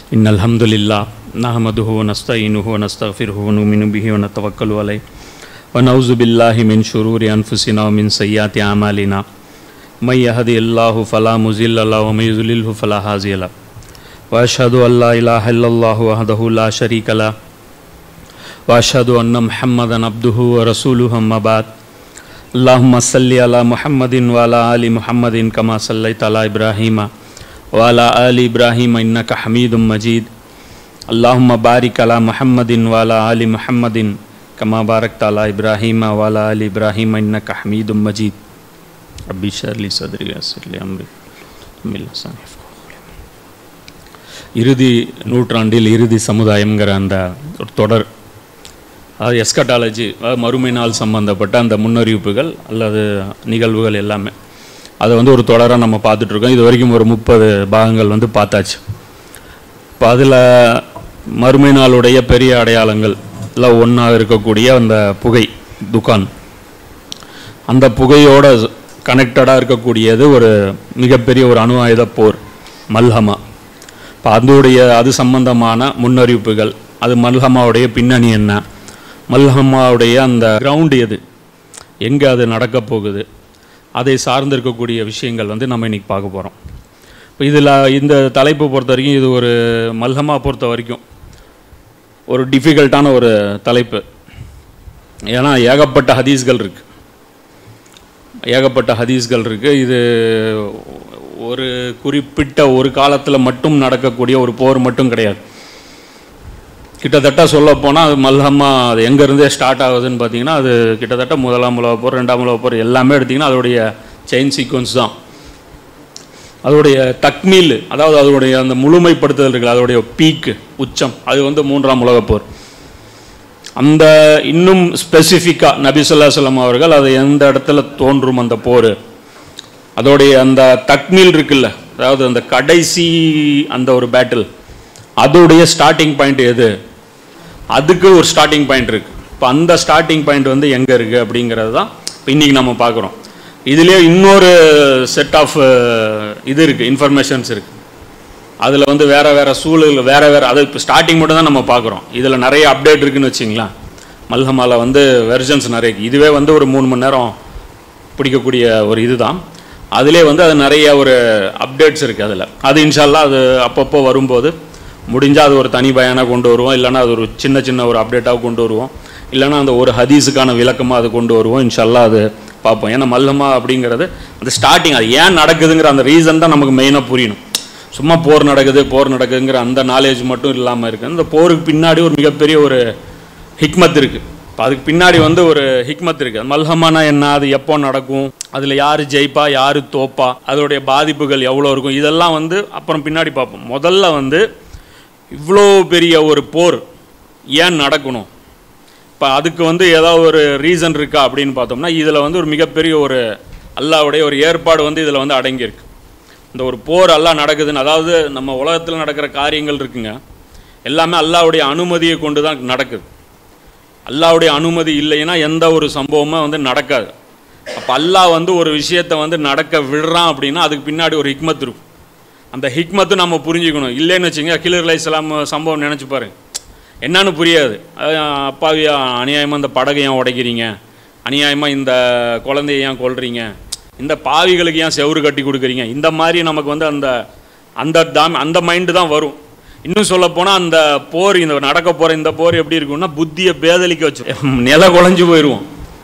إن الحمد لله نحمده ونستعينه ونستغفره ونؤمن به ونتوكل عليه ونعوذ بالله من شرور أنفسنا ومن سيئات أعمالنا من يهدي الله فلا مضل له ومن يضلله فلا هادي له وأشهد أن لا إله إلا الله وحده لا شريك له وأشهد أن محمدا عبده ورسوله أما بعد اللهم صل على محمد وعلى آل محمد كما صليت على إبراهيم وعلى آل إبراهيم إنك حميد مجيد اللهم بارك على محمد وعلى آل محمد كما باركت على إبراهيم وعلى آل إبراهيم إنك حميد مجيد ربي اشرح لي صدري ويسر لي أمري من لساني يفقهوا قولي. இறுதி நூற்றாண்டில் இறுதி சமுதாயம்ங்கிற அந்த ஒரு தொடர் அது எஸ்கட்டாலஜி அதாவது மறுமை நாள் சம்பந்தப்பட்ட அந்த முன்னறிவிப்புகள் அல்லது நிகழ்வுகள் எல்லாமே அதை வந்து ஒரு தொடராக நம்ம பார்த்துட்ருக்கோம் இது வரைக்கும் ஒரு முப்பது பாகங்கள் வந்து பார்த்தாச்சு இப்போ அதில் மறுமை நாளுடைய பெரிய அடையாளங்கள் எல்லாம் ஒன்றாக இருக்கக்கூடிய அந்த புகை துக்கான் அந்த புகையோட கனெக்டடாக இருக்கக்கூடியது ஒரு மிகப்பெரிய ஒரு அணு ஆயுத போர் மல்ஹமா இப்போ அதோடைய அது சம்பந்தமான முன்னறிவிப்புகள் அது மல்ஹமாவுடைய பின்னணி என்ன மல்ஹமாவுடைய அந்த கிரவுண்ட் எது எங்கே அது நடக்க போகுது அதை சார்ந்திருக்கக்கூடிய விஷயங்கள் வந்து நம்ம இன்றைக்கி பார்க்க போகிறோம் இப்போ இதில் இந்த தலைப்பு பொறுத்த வரைக்கும் இது ஒரு மல்ஹமா பொறுத்த வரைக்கும் ஒரு டிஃபிகல்ட்டான ஒரு தலைப்பு ஏன்னா ஏகப்பட்ட ஹதீஸ்கள் இருக்குது ஏகப்பட்ட ஹதீஸ்கள் இருக்குது இது ஒரு குறிப்பிட்ட ஒரு காலத்தில் மட்டும் நடக்கக்கூடிய ஒரு போர் மட்டும் கிடையாது கிட்டத்தட்ட சொல்ல போனால் அது மல்ஹமா அது எங்கேருந்தே ஸ்டார்ட் ஆகுதுன்னு பார்த்தீங்கன்னா அது கிட்டத்தட்ட முதலாம் உலக போர் ரெண்டாம் உலக போர் எல்லாமே எடுத்திங்கன்னா அதோடைய செயின் சீக்வன்ஸ் தான் அதோடைய தக்மீல் அதாவது அதோடைய அந்த முழுமைப்படுத்துதல் இருக்குல்ல அதோடைய பீக்கு உச்சம் அது வந்து மூன்றாம் உலகப் போர் அந்த இன்னும் ஸ்பெசிஃபிக்காக நபி சொல்லா சொல்லம் அவர்கள் அது எந்த இடத்துல தோன்றும் அந்த போர் அதோடைய அந்த தக்மீல் இருக்குல்ல அதாவது அந்த கடைசி அந்த ஒரு பேட்டில் அதோடைய ஸ்டார்டிங் பாயிண்ட் எது அதுக்கு ஒரு ஸ்டார்டிங் பாயிண்ட் இருக்குது இப்போ அந்த ஸ்டார்டிங் பாயிண்ட் வந்து எங்கே இருக்குது அப்படிங்கிறது தான் இப்போ இன்றைக்கி நம்ம பார்க்குறோம் இதுலேயே இன்னொரு செட் ஆஃப் இது இருக்குது இன்ஃபர்மேஷன்ஸ் இருக்குது அதில் வந்து வேறு வேறு சூழல் வேறு வேறு அது இப்போ ஸ்டார்டிங் மட்டும் தான் நம்ம பார்க்குறோம் இதில் நிறைய அப்டேட் இருக்குன்னு வச்சிங்களேன் மல்ஹமால வந்து வெர்ஷன்ஸ் நிறைய இருக்குது இதுவே வந்து ஒரு மூணு மணி நேரம் பிடிக்கக்கூடிய ஒரு இதுதான் அதிலே வந்து அது நிறைய ஒரு அப்டேட்ஸ் இருக்குது அதில் அது இன்ஷால்லா அது அப்பப்போ வரும்போது முடிஞ்சால் அது ஒரு தனி பயானாக கொண்டு வருவோம் இல்லைனா அது ஒரு சின்ன சின்ன ஒரு அப்டேட்டாக கொண்டு வருவோம் இல்லைனா அந்த ஒரு ஹதீஸுக்கான விளக்கமாக அது கொண்டு வருவோம் இன்ஷால்லா அது பார்ப்போம் ஏன்னா மல்லமா அப்படிங்கிறது அந்த ஸ்டார்டிங் அது ஏன் நடக்குதுங்கிற அந்த ரீசன் தான் நமக்கு மெயினாக புரியணும் சும்மா போர் நடக்குது போர் நடக்குதுங்கிற அந்த நாலேஜ் மட்டும் இல்லாமல் இருக்குது அந்த போருக்கு பின்னாடி ஒரு மிகப்பெரிய ஒரு ஹிக்மத் இருக்குது இப்போ அதுக்கு பின்னாடி வந்து ஒரு ஹிக்மத் இருக்குது மல்ஹமானா என்ன அது எப்போ நடக்கும் அதில் யார் ஜெயிப்பா யார் தோப்பா அதோடைய பாதிப்புகள் எவ்வளோ இருக்கும் இதெல்லாம் வந்து அப்புறம் பின்னாடி பார்ப்போம் முதல்ல வந்து இவ்வளோ பெரிய ஒரு போர் ஏன் நடக்கணும் இப்போ அதுக்கு வந்து ஏதாவது ஒரு ரீசன் இருக்கா அப்படின்னு பார்த்தோம்னா இதில் வந்து ஒரு மிகப்பெரிய ஒரு அல்லாவுடைய ஒரு ஏற்பாடு வந்து இதில் வந்து அடங்கியிருக்கு இந்த ஒரு போர் அல்லாஹ் நடக்குதுன்னு அதாவது நம்ம உலகத்தில் நடக்கிற காரியங்கள் இருக்குங்க எல்லாமே அல்லாவுடைய அனுமதியை கொண்டு தான் நடக்குது அல்லாவுடைய அனுமதி இல்லைன்னா எந்த ஒரு சம்பவமும் வந்து நடக்காது அப்போ அல்லாஹ் வந்து ஒரு விஷயத்தை வந்து நடக்க விடுறான் அப்படின்னா அதுக்கு பின்னாடி ஒரு ஹிக்மத் இருக்கும் அந்த ஹிக்மத்து நம்ம புரிஞ்சுக்கணும் இல்லைன்னு வச்சுங்க அகிலர் அலை இஸ்லாம் சம்பவம் நினச்சி பாருங்க என்னன்னு புரியாது அப்பாவி அநியாயமாக இந்த படகை ஏன் உடைக்கிறீங்க அநியாயமாக இந்த குழந்தைய ஏன் கொல்றீங்க இந்த பாவிகளுக்கு ஏன் செவுறு கட்டி கொடுக்குறீங்க இந்த மாதிரி நமக்கு வந்து அந்த அந்த தாம் அந்த மைண்டு தான் வரும் இன்னும் சொல்ல போனால் அந்த போர் இந்த நடக்க போகிற இந்த போர் எப்படி இருக்கும்னா புத்தியை பேதலிக்க வச்சு நில குழஞ்சு போயிடுவோம்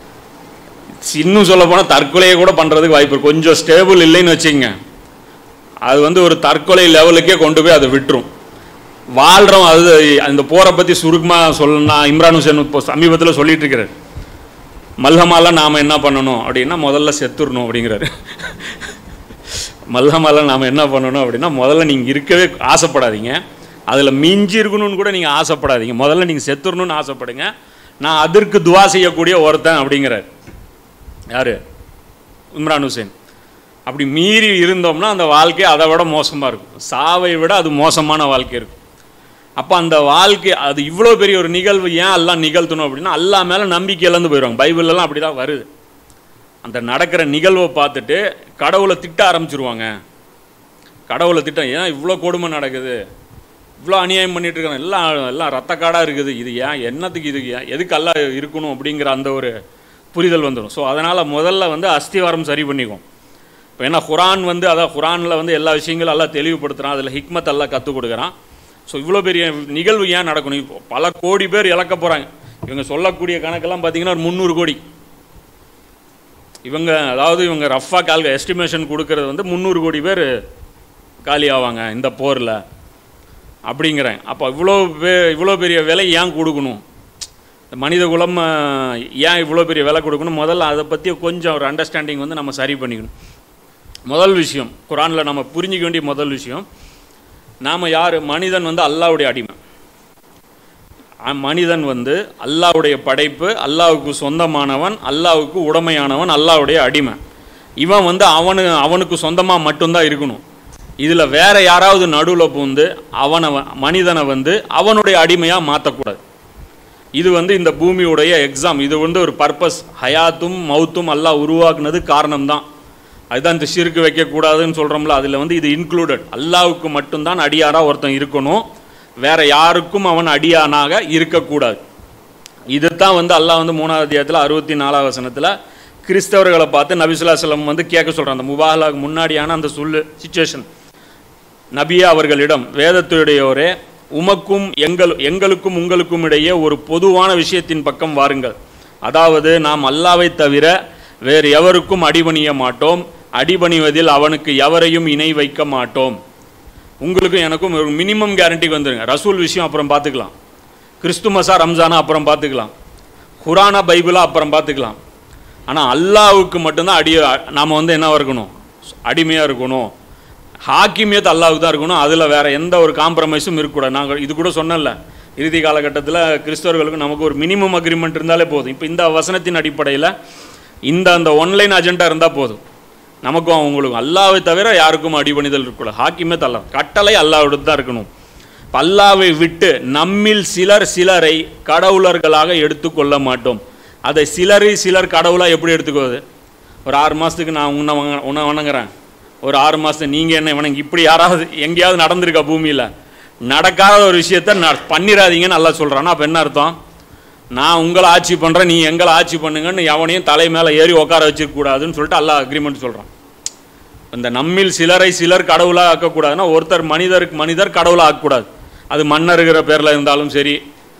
இன்னும் சொல்ல போனால் தற்கொலையை கூட பண்ணுறதுக்கு வாய்ப்பு இருக்கு கொஞ்சம் ஸ்டேபிள் இல்லைன்னு வச்சுங்க அது வந்து ஒரு தற்கொலை லெவலுக்கே கொண்டு போய் அதை விட்டுரும் வாழ்கிறோம் அது அந்த போரை பற்றி சுருக்கமாக சொல்லணும்னா இம்ரான் ஹுசேன் இப்போ சமீபத்தில் சொல்லிட்டு இருக்கிறார் மல்ஹமாலாம் நாம் என்ன பண்ணணும் அப்படின்னா முதல்ல செத்துடணும் அப்படிங்கிறாரு மல்ஹமாலாம் நாம் என்ன பண்ணணும் அப்படின்னா முதல்ல நீங்கள் இருக்கவே ஆசைப்படாதீங்க அதில் மிஞ்சி இருக்கணும்னு கூட நீங்கள் ஆசைப்படாதீங்க முதல்ல நீங்கள் செத்துடணும்னு ஆசைப்படுங்க நான் அதற்கு துவா செய்யக்கூடிய ஒருத்தன் அப்படிங்கிறார் யார் இம்ரான் ஹுசேன் அப்படி மீறி இருந்தோம்னா அந்த வாழ்க்கை அதை விட மோசமாக இருக்கும் சாவை விட அது மோசமான வாழ்க்கை இருக்கும் அப்போ அந்த வாழ்க்கை அது இவ்வளோ பெரிய ஒரு நிகழ்வு ஏன் எல்லாம் நிகழ்த்தணும் அப்படின்னா அல்லா மேலே நம்பிக்கை இழந்து போயிடுவாங்க பைபிளெல்லாம் அப்படி தான் வருது அந்த நடக்கிற நிகழ்வை பார்த்துட்டு கடவுளை திட்ட ஆரம்பிச்சிருவாங்க கடவுளை திட்டம் ஏன் இவ்வளோ கொடுமை நடக்குது இவ்வளோ அநியாயம் பண்ணிட்டு இருக்காங்க எல்லாம் எல்லாம் ரத்தக்காடாக இருக்குது இது ஏன் என்னத்துக்கு இது ஏன் எதுக்கு எல்லாம் இருக்கணும் அப்படிங்கிற அந்த ஒரு புரிதல் வந்துடும் ஸோ அதனால் முதல்ல வந்து அஸ்திவாரம் சரி பண்ணிக்கும் இப்போ ஏன்னா குரான் வந்து அதான் குரானில் வந்து எல்லா விஷயங்களும் எல்லாம் தெளிவுபடுத்துகிறான் அதில் ஹிக்மத் எல்லாம் கற்றுக் கொடுக்குறான் ஸோ இவ்வளோ பெரிய நிகழ்வு ஏன் நடக்கணும் இப்போ பல கோடி பேர் இழக்க போகிறாங்க இவங்க சொல்லக்கூடிய கணக்கெல்லாம் பார்த்தீங்கன்னா ஒரு முந்நூறு கோடி இவங்க அதாவது இவங்க ரஃபா கால் எஸ்டிமேஷன் கொடுக்கறது வந்து முந்நூறு கோடி பேர் காலி ஆவாங்க இந்த போரில் அப்படிங்கிறேன் அப்போ இவ்வளோ பே இவ்வளோ பெரிய விலை ஏன் கொடுக்கணும் இந்த மனித குலம் அஹ், ஏன் இவ்வளோ பெரிய விலை கொடுக்கணும் முதல்ல அதை பற்றி கொஞ்சம் ஒரு அண்டர்ஸ்டாண்டிங் வந்து நம்ம சரி பண்ணிக்கணும் முதல் விஷயம் குரானில் நம்ம புரிஞ்சிக்க வேண்டிய முதல் விஷயம் நாம் யார் மனிதன் வந்து அல்லாவுடைய அடிமை அ- மனிதன் வந்து அல்லாவுடைய படைப்பு அல்லாவுக்கு சொந்தமானவன் அல்லாவுக்கு உடமையானவன் அல்லாவுடைய அடிமை இவன் வந்து அவனு அவனுக்கு சொந்தமாக மட்டும்தான் இருக்கணும் இதில் வேற யாராவது நடுவில் பூந்து அவனை வ- மனிதனை வந்து அவனுடைய அடிமையாக மாற்றக்கூடாது இது வந்து இந்த பூமியுடைய எக்ஸாம் இது வந்து ஒரு பர்பஸ் ஹயாத்தும் மௌத்தும் அல்லாஹ் உருவாக்குனது காரணம்தான் அதுதான் இந்த ஷிருக்கு வைக்கக்கூடாதுன்னு சொல்கிறோம்ல அதில் வந்து இது இன்க்ளூடட் அல்லாவுக்கு மட்டும்தான் அடியாராக ஒருத்தன் இருக்கணும் வேற யாருக்கும் அவன் அடியானாக இருக்கக்கூடாது இதுதான் வந்து அல்லாஹ் வந்து மூணாவது அத்தியாயத்தில் அறுபத்தி நாலாவது வசனத்தில் கிறிஸ்தவர்களை பார்த்து நபிசுல்லாசலம் வந்து கேட்க சொல்கிறான் அந்த முபாலாக்கு முன்னாடியான அந்த சொல்லு சுச்சுவேஷன் நபியா அவர்களிடம் வேதத்துடையோரே உமக்கும் எங்கள் எங்களுக்கும் உங்களுக்கும் இடையே ஒரு பொதுவான விஷயத்தின் பக்கம் வாருங்கள் அதாவது நாம் அல்லாவை தவிர வேறு எவருக்கும் அடிபணிய மாட்டோம் அடிபணிவதில் அவனுக்கு எவரையும் இணை வைக்க மாட்டோம் உங்களுக்கும் எனக்கும் ஒரு மினிமம் கேரண்டிக்கு வந்துருங்க ரசூல் விஷயம் அப்புறம் பார்த்துக்கலாம் கிறிஸ்துமஸா ரம்ஜானா அப்புறம் பார்த்துக்கலாம் குரானா பைபிளா அப்புறம் பார்த்துக்கலாம் ஆனால் அல்லாவுக்கு மட்டும்தான் அடி நாம் வந்து என்னவா இருக்கணும் அடிமையாக இருக்கணும் ஹாக்கிமியத் அல்லாவுக்கு தான் இருக்கணும் அதில் வேற எந்த ஒரு காம்ப்ரமைஸும் இருக்கக்கூடாது நாங்கள் இது கூட சொன்னல இறுதி காலகட்டத்தில் கிறிஸ்தவர்களுக்கு நமக்கு ஒரு மினிமம் அக்ரிமெண்ட் இருந்தாலே போதும் இப்போ இந்த வசனத்தின் அடிப்படையில் இந்த அந்த ஒன்லைன் அஜெண்டா இருந்தால் போதும் நமக்கும் அவங்களுக்கும் அல்லாவை தவிர யாருக்கும் அடிபணிதல் இருக்கக்கூடாது ஹாக்கிமே தல்லா கட்டளை அல்லாவோட தான் இருக்கணும் இப்ப அல்லாவை விட்டு நம்மில் சிலர் சிலரை கடவுளர்களாக எடுத்துக்கொள்ள மாட்டோம் அதை சிலரை சிலர் கடவுளாக எப்படி எடுத்துக்குவது ஒரு ஆறு மாதத்துக்கு நான் உன்னை வணங்க- உன்னை வணங்குறேன் ஒரு ஆறு மாதம் நீங்கள் என்ன வணங்கி இப்படி யாராவது எங்கேயாவது நடந்திருக்கா பூமியில் நடக்காத ஒரு விஷயத்த ந பண்ணிடாதீங்கன்னு நல்லா சொல்கிறான்னா அப்போ என்ன அர்த்தம் நான் உங்களை ஆட்சி பண்ணுறேன் நீ எங்களை ஆட்சி பண்ணுங்கன்னு எவனையும் தலை மேலே ஏறி உட்கார வச்சிருக்க கூடாதுன்னு சொல்லிட்டு அல்லாஹ் அக்ரிமெண்ட் சொல்கிறான் இந்த நம்மில் சிலரை சிலர் கடவுளாக ஆக்கக்கூடாதுன்னா ஒருத்தர் மனிதருக்கு மனிதர் கடவுளாக ஆக்கக்கூடாது அது மன்னருங்கிற பேரில் இருந்தாலும் சரி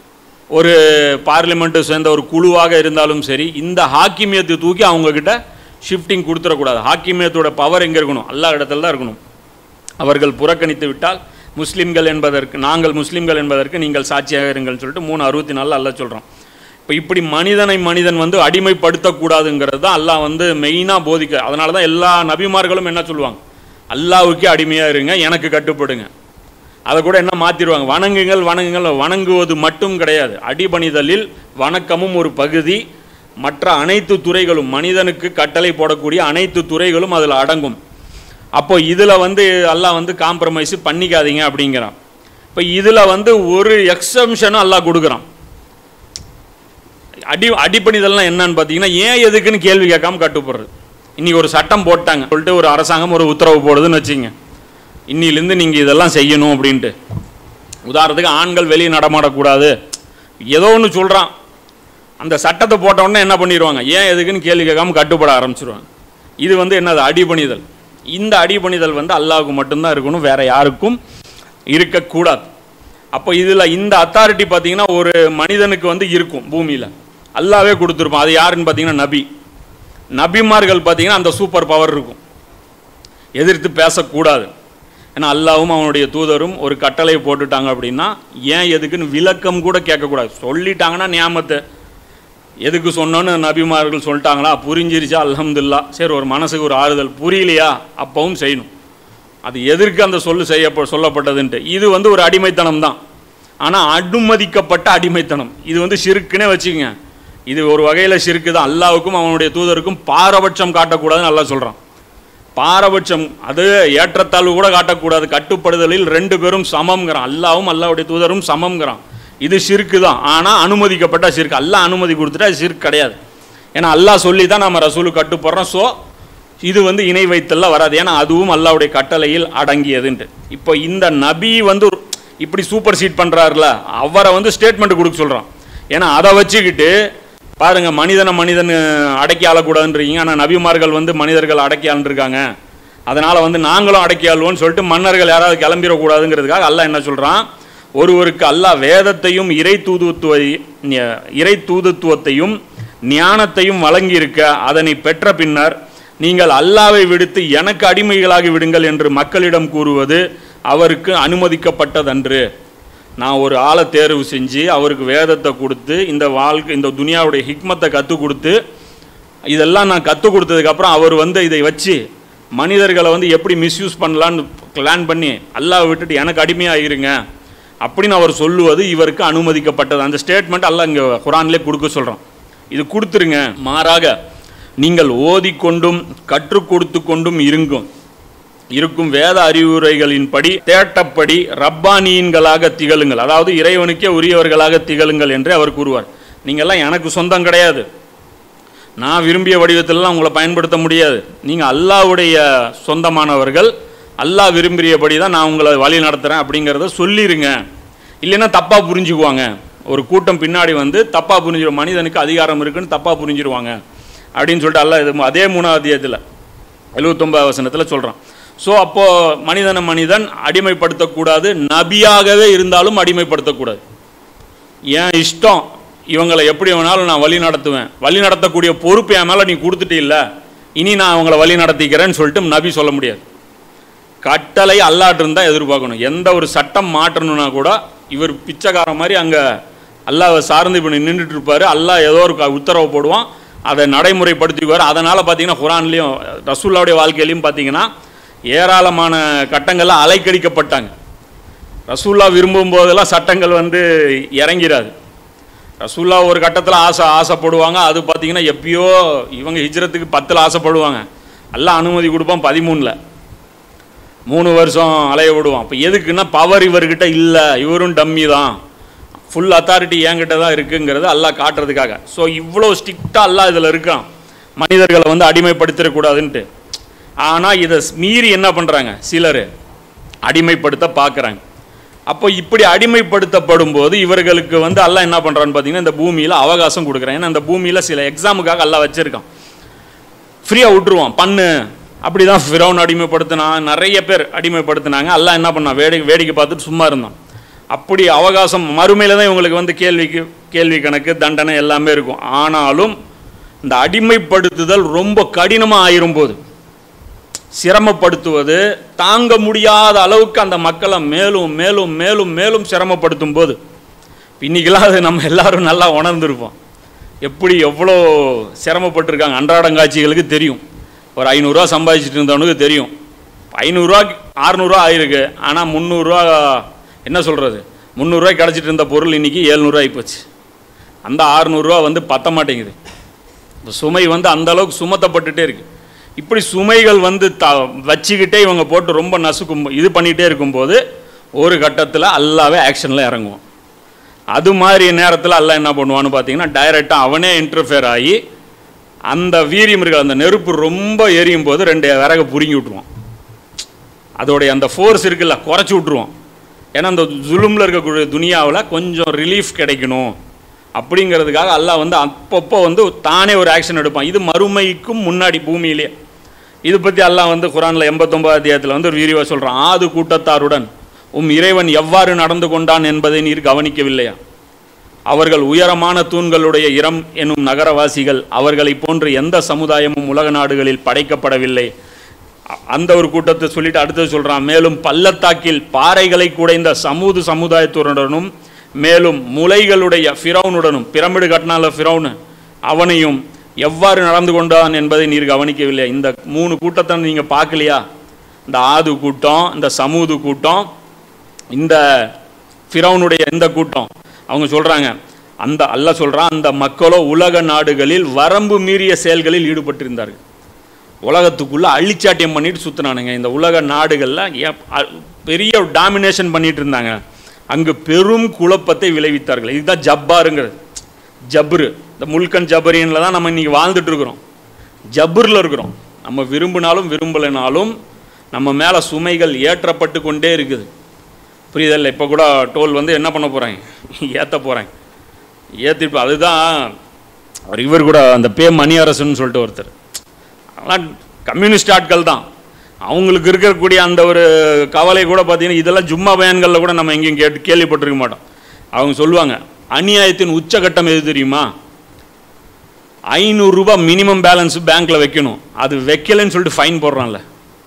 ஒரு பார்லிமெண்ட்டை சேர்ந்த ஒரு குழுவாக இருந்தாலும் சரி இந்த ஹாக்கிமியத்தை தூக்கி அவங்கக்கிட்ட ஷிஃப்டிங் கொடுத்துடக்கூடாது ஹாக்கிமியத்தோட பவர் எங்கே இருக்கணும் எல்லா இடத்துல தான் இருக்கணும் அவர்கள் புறக்கணித்து விட்டால் முஸ்லிம்கள் என்பதற்கு நாங்கள் முஸ்லிம்கள் என்பதற்கு நீங்கள் சாட்சியாக இருங்கள்னு சொல்லிட்டு மூணு அறுபத்தி நாலில் அல்லாஹ் சொல்கிறோம் இப்போ இப்படி மனிதனை மனிதன் வந்து அடிமைப்படுத்தக்கூடாதுங்கிறது தான் அல்லாஹ் வந்து மெயினாக போதிக்க அதனால தான் எல்லா நபிமார்களும் என்ன சொல்லுவாங்க அல்லாஹ்வுக்கே அடிமையாக இருங்க எனக்கு கட்டுப்படுங்க அதை கூட என்ன மாற்றிடுவாங்க வணங்குங்கள் வணங்குங்கள் வணங்குவது மட்டும் கிடையாது அடிபணிதலில் வணக்கமும் ஒரு பகுதி மற்ற அனைத்து துறைகளும் மனிதனுக்கு கட்டளை போடக்கூடிய அனைத்து துறைகளும் அதில் அடங்கும் அப்போ இதில் வந்து அல்லாஹ் வந்து காம்ப்ரமைஸ் பண்ணிக்காதீங்க அப்படிங்கிறான் இப்போ இதில் வந்து ஒரு எக்ஸம்ஷனும் அல்லாஹ் கொடுக்குறான் அடி அடிப்பணிதல்லாம் என்னன்னு பார்த்தீங்கன்னா ஏன் எதுக்குன்னு கேள்வி கேட்காம கட்டுப்படுறது இன்னைக்கு ஒரு சட்டம் போட்டாங்க சொல்லிட்டு ஒரு அரசாங்கம் ஒரு உத்தரவு போடுதுன்னு வச்சுங்க இன்னிலேருந்து நீங்கள் இதெல்லாம் செய்யணும் அப்படின்ட்டு உதாரணத்துக்கு ஆண்கள் வெளியே நடமாடக்கூடாது ஏதோ ஒன்று சொல்கிறான் அந்த சட்டத்தை போட்ட உடனே என்ன பண்ணிடுவாங்க ஏன் எதுக்குன்னு கேள்வி கேட்காம கட்டுப்பட ஆரம்பிச்சிருவாங்க இது வந்து என்னது அடிபணிதல் இந்த அடிபணிதல் வந்து அல்லாவுக்கு மட்டும்தான் இருக்கணும் வேற யாருக்கும் இருக்கக்கூடாது அப்போ இதில் இந்த அத்தாரிட்டி பார்த்தீங்கன்னா ஒரு மனிதனுக்கு வந்து இருக்கும் பூமியில் அல்லாவே கொடுத்துருப்பான் அது யாருன்னு பார்த்தீங்கன்னா நபி நபிமார்கள் பார்த்தீங்கன்னா அந்த சூப்பர் பவர் இருக்கும் எதிர்த்து பேசக்கூடாது ஏன்னா அல்லாவும் அவனுடைய தூதரும் ஒரு கட்டளை போட்டுட்டாங்க அப்படின்னா ஏன் எதுக்குன்னு விளக்கம் கூட கேட்கக்கூடாது சொல்லிட்டாங்கன்னா நியாமத்தை எதுக்கு சொன்னோன்னு நபிமார்கள் சொல்லிட்டாங்களா புரிஞ்சிருச்சா அல்ஹம்துல்லா சரி ஒரு மனசுக்கு ஒரு ஆறுதல் புரியலையா அப்பவும் செய்யணும் அது எதற்கு அந்த சொல்லு செய்ய சொல்லப்பட்டதுன்ட்டு இது வந்து ஒரு அடிமைத்தனம் தான் ஆனால் அனுமதிக்கப்பட்ட அடிமைத்தனம் இது வந்து சிறுக்குன்னே வச்சுக்கங்க இது ஒரு வகையில் சிறுக்கு தான் அல்லாவுக்கும் அவனுடைய தூதருக்கும் பாரபட்சம் காட்டக்கூடாதுன்னு அல்லாஹ் சொல்கிறான் பாரபட்சம் அது ஏற்றத்தாழ்வு கூட காட்டக்கூடாது கட்டுப்படுதலில் ரெண்டு பேரும் சமம்ங்கிறான் அல்லாவும் அல்லாவுடைய தூதரும் சமம்ங்கிறான் இது சிறுக்கு தான் ஆனால் அனுமதிக்கப்பட்ட சிறுக்கு அல்லாஹ் அனுமதி கொடுத்துட்டா அது சிறுக்கு கிடையாது ஏன்னா அல்லாஹ் சொல்லி தான் நம்ம ரசூலு கட்டுப்படுறோம் ஸோ இது வந்து இணை வைத்தல்ல வராது ஏன்னா அதுவும் அல்லாவுடைய கட்டளையில் அடங்கியதுன்ட்டு இப்போ இந்த நபி வந்து ஒரு- இப்படி சூப்பர் சீட் பண்ணுறாருல அவரை வந்து ஸ்டேட்மெண்ட் கொடுக்க சொல்கிறான் ஏன்னா அதை வச்சுக்கிட்டு பாருங்க மனிதனை மனிதன் அடக்கி ஆளக்கூடாதுன்றீங்க ஆனால் நபிமார்கள் வந்து மனிதர்கள் அடக்கி ஆளுருக்காங்க அதனால் வந்து நாங்களும் அடக்கி ஆளுவோம்னு சொல்லிட்டு மன்னர்கள் யாராவது கிளம்பிடக்கூடாதுங்கிறதுக்காக அல்லாஹ் என்ன சொல்கிறான் ஒருவருக்கு அல்லாஹ் வேதத்தையும் இறை தூதுத்துவ இறை தூதுத்துவத்தையும் ஞானத்தையும் வழங்கியிருக்க அதனை பெற்ற பின்னர் நீங்கள் அல்லாவை விடுத்து எனக்கு அடிமைகளாகி விடுங்கள் என்று மக்களிடம் கூறுவது அவருக்கு அனுமதிக்கப்பட்டதன்று நான் ஒரு ஆளை தேர்வு செஞ்சு அவருக்கு வேதத்தை கொடுத்து இந்த வாழ்க்கை இந்த துனியாவுடைய ஹிக்மத்தை கற்றுக் கொடுத்து இதெல்லாம் நான் கற்றுக் கொடுத்ததுக்கப்புறம் அவர் வந்து இதை வச்சு மனிதர்களை வந்து எப்படி மிஸ்யூஸ் பண்ணலான்னு பிளான் பண்ணி அல்லாஹ் விட்டுட்டு எனக்கு அடிமையாகிருங்க அப்படின்னு அவர் சொல்லுவது இவருக்கு அனுமதிக்கப்பட்டது அந்த ஸ்டேட்மெண்ட் அல்லாஹ் இங்கே குரான்லேயே கொடுக்க சொல்கிறோம் இது கொடுத்துருங்க மாறாக நீங்கள் ஓதிக்கொண்டும் கற்றுக் கொடுத்து கொண்டும் இருங்கும் இருக்கும் வேத அறிவுரைகளின்படி தேட்டப்படி ரப்பானியன்களாக திகழுங்கள் அதாவது இறைவனுக்கே உரியவர்களாக திகழுங்கள் என்று அவர் கூறுவார் நீங்கள்லாம் எனக்கு சொந்தம் கிடையாது நான் விரும்பிய வடிவத்திலலாம் உங்களை பயன்படுத்த முடியாது நீங்கள் அல்லாஹ்வுடைய சொந்தமானவர்கள் அல்லாஹ் விரும்பியபடி தான் நான் உங்களை வழி நடத்துகிறேன் அப்படிங்கிறத சொல்லிடுங்க இல்லைன்னா தப்பாக புரிஞ்சுக்குவாங்க ஒரு கூட்டம் பின்னாடி வந்து தப்பாக புரிஞ்சிடும் மனிதனுக்கு அதிகாரம் இருக்குன்னு தப்பாக புரிஞ்சிருவாங்க அப்படின்னு சொல்லிட்டு அல்லாஹ் இது அதே மூணாவது அத்தியாயத்தில் எழுபத்தொன்பது வசனத்தில் சொல்கிறான் ஸோ அப்போது மனிதனை மனிதன் அடிமைப்படுத்தக்கூடாது நபியாகவே இருந்தாலும் அடிமைப்படுத்தக்கூடாது என் இஷ்டம் இவங்களை எப்படி வேணாலும் நான் வழி நடத்துவேன் வழி நடத்தக்கூடிய பொறுப்பு என் மேலே நீ கொடுத்துட்டு இல்லை இனி நான் அவங்கள வழி நடத்திக்கிறேன்னு சொல்லிட்டு நபி சொல்ல முடியாது கட்டளை அல்லாட்டு இருந்தால் எதிர்பார்க்கணும் எந்த ஒரு சட்டம் மாற்றணும்னா கூட இவர் பிச்சைக்காரன் மாதிரி அங்கே அல்லாவை சார்ந்து இப்போ நின்றுட்டு இருப்பார் அல்லாஹ் ஏதோ ஒரு க- உத்தரவு போடுவான் அதை நடைமுறைப்படுத்திக்குவார் அதனால் பார்த்தீங்கன்னா குரான்லேயும் ரசூல்லாவுடைய வாழ்க்கையிலையும் பார்த்தீங்கன்னா ஏராளமான கட்டங்கள்லாம் அலைக்கடிக்கப்பட்டாங்க ரசூல்லா விரும்பும் போதெல்லாம் சட்டங்கள் வந்து இறங்கிறாது ரசூல்லா ஒரு கட்டத்தில் ஆசை ஆசைப்படுவாங்க அது பார்த்தீங்கன்னா எப்பயோ இவங்க ஹிஜ்ரத்துக்கு பத்தில் ஆசைப்படுவாங்க எல்லாம் அனுமதி கொடுப்பான் பதிமூணில் மூணு வருஷம் அலைய விடுவான் அப்போ எதுக்குன்னா பவர் இவர்கிட்ட இல்லை இவரும் டம்மி தான் ஃபுல் அத்தாரிட்டி என்கிட்ட தான் இருக்குங்கிறத அல்லாஹ் காட்டுறதுக்காக ஸோ இவ்வளோ ஸ்ட்ரிக்டாக அல்லாஹ் இதில் இருக்கான் மனிதர்களை வந்து அடிமைப்படுத்திடக்கூடாதுன்ட்டு ஆனால் இதை மீறி என்ன பண்ணுறாங்க சிலர் அடிமைப்படுத்த பார்க்குறாங்க அப்போ இப்படி அடிமைப்படுத்தப்படும் போது இவர்களுக்கு வந்து அல்லாஹ் என்ன பண்ணுறான்னு பார்த்தீங்கன்னா இந்த பூமியில் அவகாசம் கொடுக்குறான் ஏன்னா இந்த பூமியில் சில எக்ஸாமுக்காக அல்லாஹ் வச்சுருக்கான் ஃப்ரீயாக விட்டுருவான் பண்ணு அப்படி தான் ஃபிரௌன் அடிமைப்படுத்தினான் நிறைய பேர் அடிமைப்படுத்தினாங்க அல்லாஹ் என்ன பண்ணான் வேடிக்கை வேடிக்கை பார்த்துட்டு சும்மா இருந்தான் அப்படி அவகாசம் மறுமையில் தான் இவங்களுக்கு வந்து கேள்விக்கு கேள்வி கணக்கு தண்டனை எல்லாமே இருக்கும் ஆனாலும் இந்த அடிமைப்படுத்துதல் ரொம்ப கடினமாக ஆயிரும் போது சிரமப்படுத்துவது தாங்க முடியாத அளவுக்கு அந்த மக்களை மேலும் மேலும் மேலும் மேலும் சிரமப்படுத்தும் போது இன்னைக்கெல்லாம் அது நம்ம எல்லாரும் நல்லா உணர்ந்திருப்போம் எப்படி எவ்வளோ சிரமப்பட்டிருக்காங்க அன்றாடங்காட்சிகளுக்கு தெரியும் ஒரு ஐநூறுரூவா சம்பாதிச்சிட்டு இருந்தவனுக்கு தெரியும் ஐநூறுரூவா ஆறுநூறுவா ஆயிருக்கு ஆனால் முந்நூறுரூவா என்ன சொல்கிறது முந்நூறுரூவாய்க்கு கிடச்சிட்டு இருந்த பொருள் இன்றைக்கி ஏழ்நூறுவா ஆகிப்போச்சு அந்த ஆறுநூறுவா வந்து பத்த மாட்டேங்குது இந்த சுமை வந்து அந்த அளவுக்கு சுமத்தப்பட்டுட்டே இருக்கு இப்படி சுமைகள் வந்து த வச்சுக்கிட்டே இவங்க போட்டு ரொம்ப நசுக்கும் இது பண்ணிகிட்டே இருக்கும்போது ஒரு கட்டத்தில் அல்லாவே ஆக்ஷனில் இறங்குவோம் அது மாதிரி நேரத்தில் அல்லாஹ் என்ன பண்ணுவான்னு பார்த்தீங்கன்னா டைரெக்டாக அவனே இன்டர்ஃபியர் ஆகி அந்த வீரியம் இருக்க அந்த நெருப்பு ரொம்ப எரியும் போது ரெண்டு விறகு புடுங்கி விட்ருவான் அதோடைய அந்த ஃபோர்ஸ் இருக்குல்ல குறைச்சி விட்ருவோம் ஏன்னா அந்த ஜுலுமில் இருக்கக்கூடிய துனியாவில் கொஞ்சம் ரிலீஃப் கிடைக்கணும் அப்படிங்கிறதுக்காக அல்லாஹ் வந்து அப்பப்போ வந்து தானே ஒரு ஆக்ஷன் எடுப்பான் இது மறுமைக்கும் முன்னாடி பூமியிலே இது பற்றி அல்லாஹ் வந்து குரானில் எண்பத்தொம்பது அத்தியாயத்தில் வந்து ஒரு விரிவாக சொல்கிறான் ஆது கூட்டத்தாருடன் உம் இறைவன் எவ்வாறு நடந்து கொண்டான் என்பதை நீர் கவனிக்கவில்லையா அவர்கள் உயரமான தூண்களுடைய இரம் எனும் நகரவாசிகள் அவர்களைப் போன்று எந்த சமுதாயமும் உலக நாடுகளில் படைக்கப்படவில்லை அ- அந்த ஒரு கூட்டத்தை சொல்லிட்டு அடுத்தது சொல்றான் மேலும் பள்ளத்தாக்கில் பாறைகளை குடைந்த சமூது சமுதாயத்துடனும் மேலும் முளைகளுடைய ஃபிரௌனுடனும் பிரமிடு கட்டினால ஃபிரௌனு அவனையும் எவ்வாறு நடந்து கொண்டான் என்பதை நீர் கவனிக்கவில்லை இந்த மூணு கூட்டத்தை நீங்க பார்க்கலையா இந்த ஆது கூட்டம் இந்த சமூது கூட்டம் இந்த ஃபிரௌனுடைய இந்த கூட்டம் அவங்க சொல்றாங்க அந்த அல்லாஹ் சொல்றான் அந்த மக்களோ உலக நாடுகளில் வரம்பு மீறிய செயல்களில் ஈடுபட்டிருந்தார்கள் உலகத்துக்குள்ள அழிச்சாட்டியம் பண்ணிட்டு சுத்தினானுங்க இந்த உலக நாடுகளில் ஏ- அ- பெரிய டாமினேஷன் பண்ணிட்டு இருந்தாங்க அங்கு பெரும் குழப்பத்தை விளைவித்தார்கள் இதுதான் ஜப்பாருங்கிறது ஜப்ரு இந்த முல்கன் ஜபரியனில் தான் நம்ம இன்னைக்கு வாழ்ந்துட்டு இருக்கிறோம் ஜபுரில் இருக்கிறோம் நம்ம விரும்பினாலும் விரும்பலைனாலும் நம்ம மேலே சுமைகள் ஏற்றப்பட்டு கொண்டே இருக்குது புரியுதல்ல இப்போ கூட டோல் வந்து என்ன பண்ண போகிறாங்க ஏற்ற போகிறாங்க ஏற்றிட்டு அதுதான் அவர் இவர் கூட அந்த பே மணி அரசுன்னு சொல்லிட்டு ஒருத்தர் அதெல்லாம் கம்யூனிஸ்ட் ஆட்கள் தான் அவங்களுக்கு இருக்கக்கூடிய அந்த ஒரு கவலை கூட பார்த்தீங்கன்னா இதெல்லாம் ஜும்மா பயன்களில் கூட நம்ம எங்கேயும் கேட்டு கேள்விப்பட்டிருக்க மாட்டோம் அவங்க சொல்லுவாங்க அநியாயத்தின் உச்சகட்டம் எது தெரியுமா ஐநூறுரூபா மினிமம் பேலன்ஸ் பேங்க்கில் வைக்கணும் அது வைக்கலைன்னு சொல்லிட்டு ஃபைன் போடுறான்ல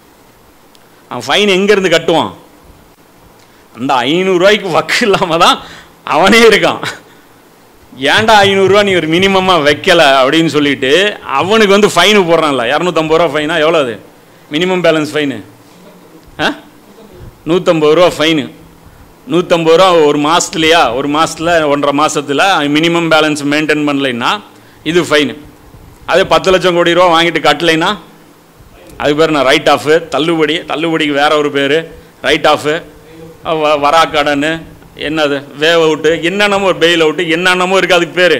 அவன் ஃபைன் எங்கேருந்து கட்டுவான் அந்த ஐநூறுரூவாய்க்கு வக்கு இல்லாமல் தான் அவனே இருக்கான் ஏன்டா ஐநூறுரூவா நீ ஒரு மினிமமாக வைக்கல அப்படின்னு சொல்லிட்டு அவனுக்கு வந்து ஃபைனு போடுறான்ல இரநூத்தம்பது ரூபா ஃபைனா எவ்வளோ அது மினிமம் பேலன்ஸ் ஃபைனு ஆ நூற்றம்பது ரூபா ஃபைனு நூற்றம்பது ரூபா ஒரு மாதத்துலையா ஒரு மாதத்தில் ஒன்றரை மாதத்தில் மினிமம் பேலன்ஸ் மெயின்டைன் பண்ணலைன்னா இது ஃபைனு அதே பத்து லட்சம் கோடி ரூபா வாங்கிட்டு கட்டலைன்னா அது பேர் நான் ரைட் ஆஃபு தள்ளுபடி தள்ளுபடிக்கு வேற ஒரு பேர் ரைட் ஆஃபு வரா கடன் என்னது வேவ் அவுட்டு என்னென்னமோ ஒரு பெயில் அவுட்டு என்னென்னமோ இருக்குது அதுக்கு பேர்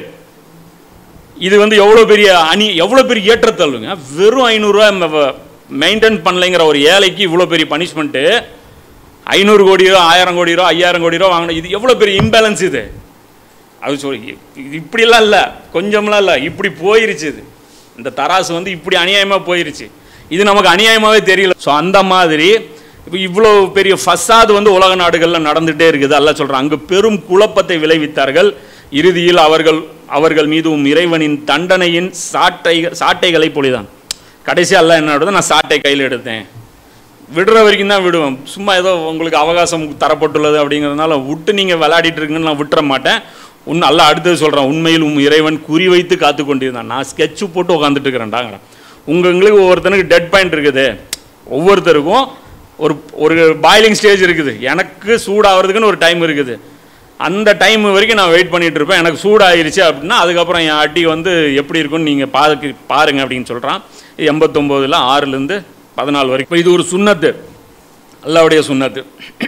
இது வந்து எவ்வளோ பெரிய அணி எவ்வளோ பெரிய ஏற்றத்தள்ளுங்க வெறும் ஐநூறுரூவா மெயின்டைன் பண்ணலைங்கிற ஒரு ஏழைக்கு இவ்வளோ பெரிய பனிஷ்மெண்ட்டு ஐநூறு கோடி ரூபா ஆயிரம் கோடி ரூபா ஐயாயிரம் கோடி ரூபா வாங்கணும் இது எவ்வளோ பெரிய இம்பேலன்ஸ் இது அது சொல்லி இது இப்படிலாம் இல்லை கொஞ்சம்லாம் இல்லை இப்படி போயிருச்சு இது இந்த தராசு வந்து இப்படி அநியாயமாக போயிருச்சு இது நமக்கு அநியாயமாகவே தெரியல ஸோ அந்த மாதிரி இப்போ இவ்வளோ பெரிய ஃபசாது வந்து உலக நாடுகளில் நடந்துகிட்டே இருக்குது அல்ல சொல்கிறேன் அங்கு பெரும் குழப்பத்தை விளைவித்தார்கள் இறுதியில் அவர்கள் அவர்கள் மீதும் இறைவனின் தண்டனையின் சாட்டை சாட்டைகளை பொழிதான் கடைசி அல்ல என்ன நடந்தது நான் சாட்டை கையில் எடுத்தேன் விடுற வரைக்கும் தான் விடுவேன் சும்மா ஏதோ உங்களுக்கு அவகாசம் தரப்பட்டுள்ளது அப்படிங்கிறதுனால விட்டு நீங்கள் விளையாடிட்டு இருக்குன்னு நான் விட்டுற மாட்டேன் உன் அல்ல அடுத்தது சொல்கிறேன் உண்மையில் உன் இறைவன் குறி வைத்து காத்து கொண்டிருந்தான் நான் ஸ்கெட்சு போட்டு உட்காந்துட்டு இருக்கிறேன்டாங்கிறேன் உங்களுக்கு ஒவ்வொருத்தனுக்கு டெட் பாயிண்ட் இருக்குது ஒவ்வொருத்தருக்கும் ஒரு ஒரு பாயிலிங் ஸ்டேஜ் இருக்குது எனக்கு சூடாகிறதுக்குன்னு ஒரு டைம் இருக்குது அந்த டைம் வரைக்கும் நான் வெயிட் பண்ணிட்டு இருப்பேன் எனக்கு சூடாயிருச்சு அப்படின்னா அதுக்கப்புறம் என் அடி வந்து எப்படி இருக்கும்னு நீங்கள் பாருக்கு பாருங்க அப்படின்னு சொல்கிறான் இது எண்பத்தொம்போதில் ஆறுலேருந்து பதினாலு வரைக்கும் இது ஒரு சுண்ணத்து அல்லாவுடைய சுண்ணத்து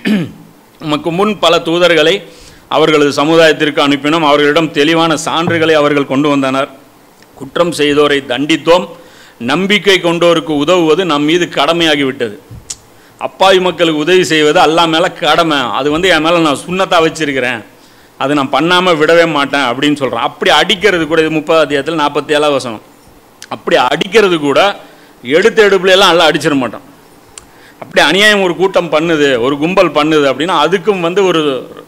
நமக்கு முன் பல தூதர்களை அவர்களது சமுதாயத்திற்கு அனுப்பினோம் அவர்களிடம் தெளிவான சான்றுகளை அவர்கள் கொண்டு வந்தனர் குற்றம் செய்தோரை தண்டித்தோம் நம்பிக்கை கொண்டோருக்கு உதவுவது நம் மீது கடமையாகிவிட்டது அப்பாவி மக்களுக்கு உதவி செய்வது அல்லா மேலே கடமை அது வந்து என் மேலே நான் சுண்ணத்தாக வச்சிருக்கிறேன் அது நான் பண்ணாமல் விடவே மாட்டேன் அப்படின்னு சொல்கிறேன் அப்படி அடிக்கிறது கூட இது முப்பது அத்தியாயத்தில் நாற்பத்தி ஏழாவது வசனம் அப்படி அடிக்கிறது கூட எடுத்த எடுப்புல எல்லாம் எல்லாம் அடிச்சிட மாட்டான் அப்படி அநியாயம் ஒரு கூட்டம் பண்ணுது ஒரு கும்பல் பண்ணுது அப்படின்னா அதுக்கும் வந்து ஒரு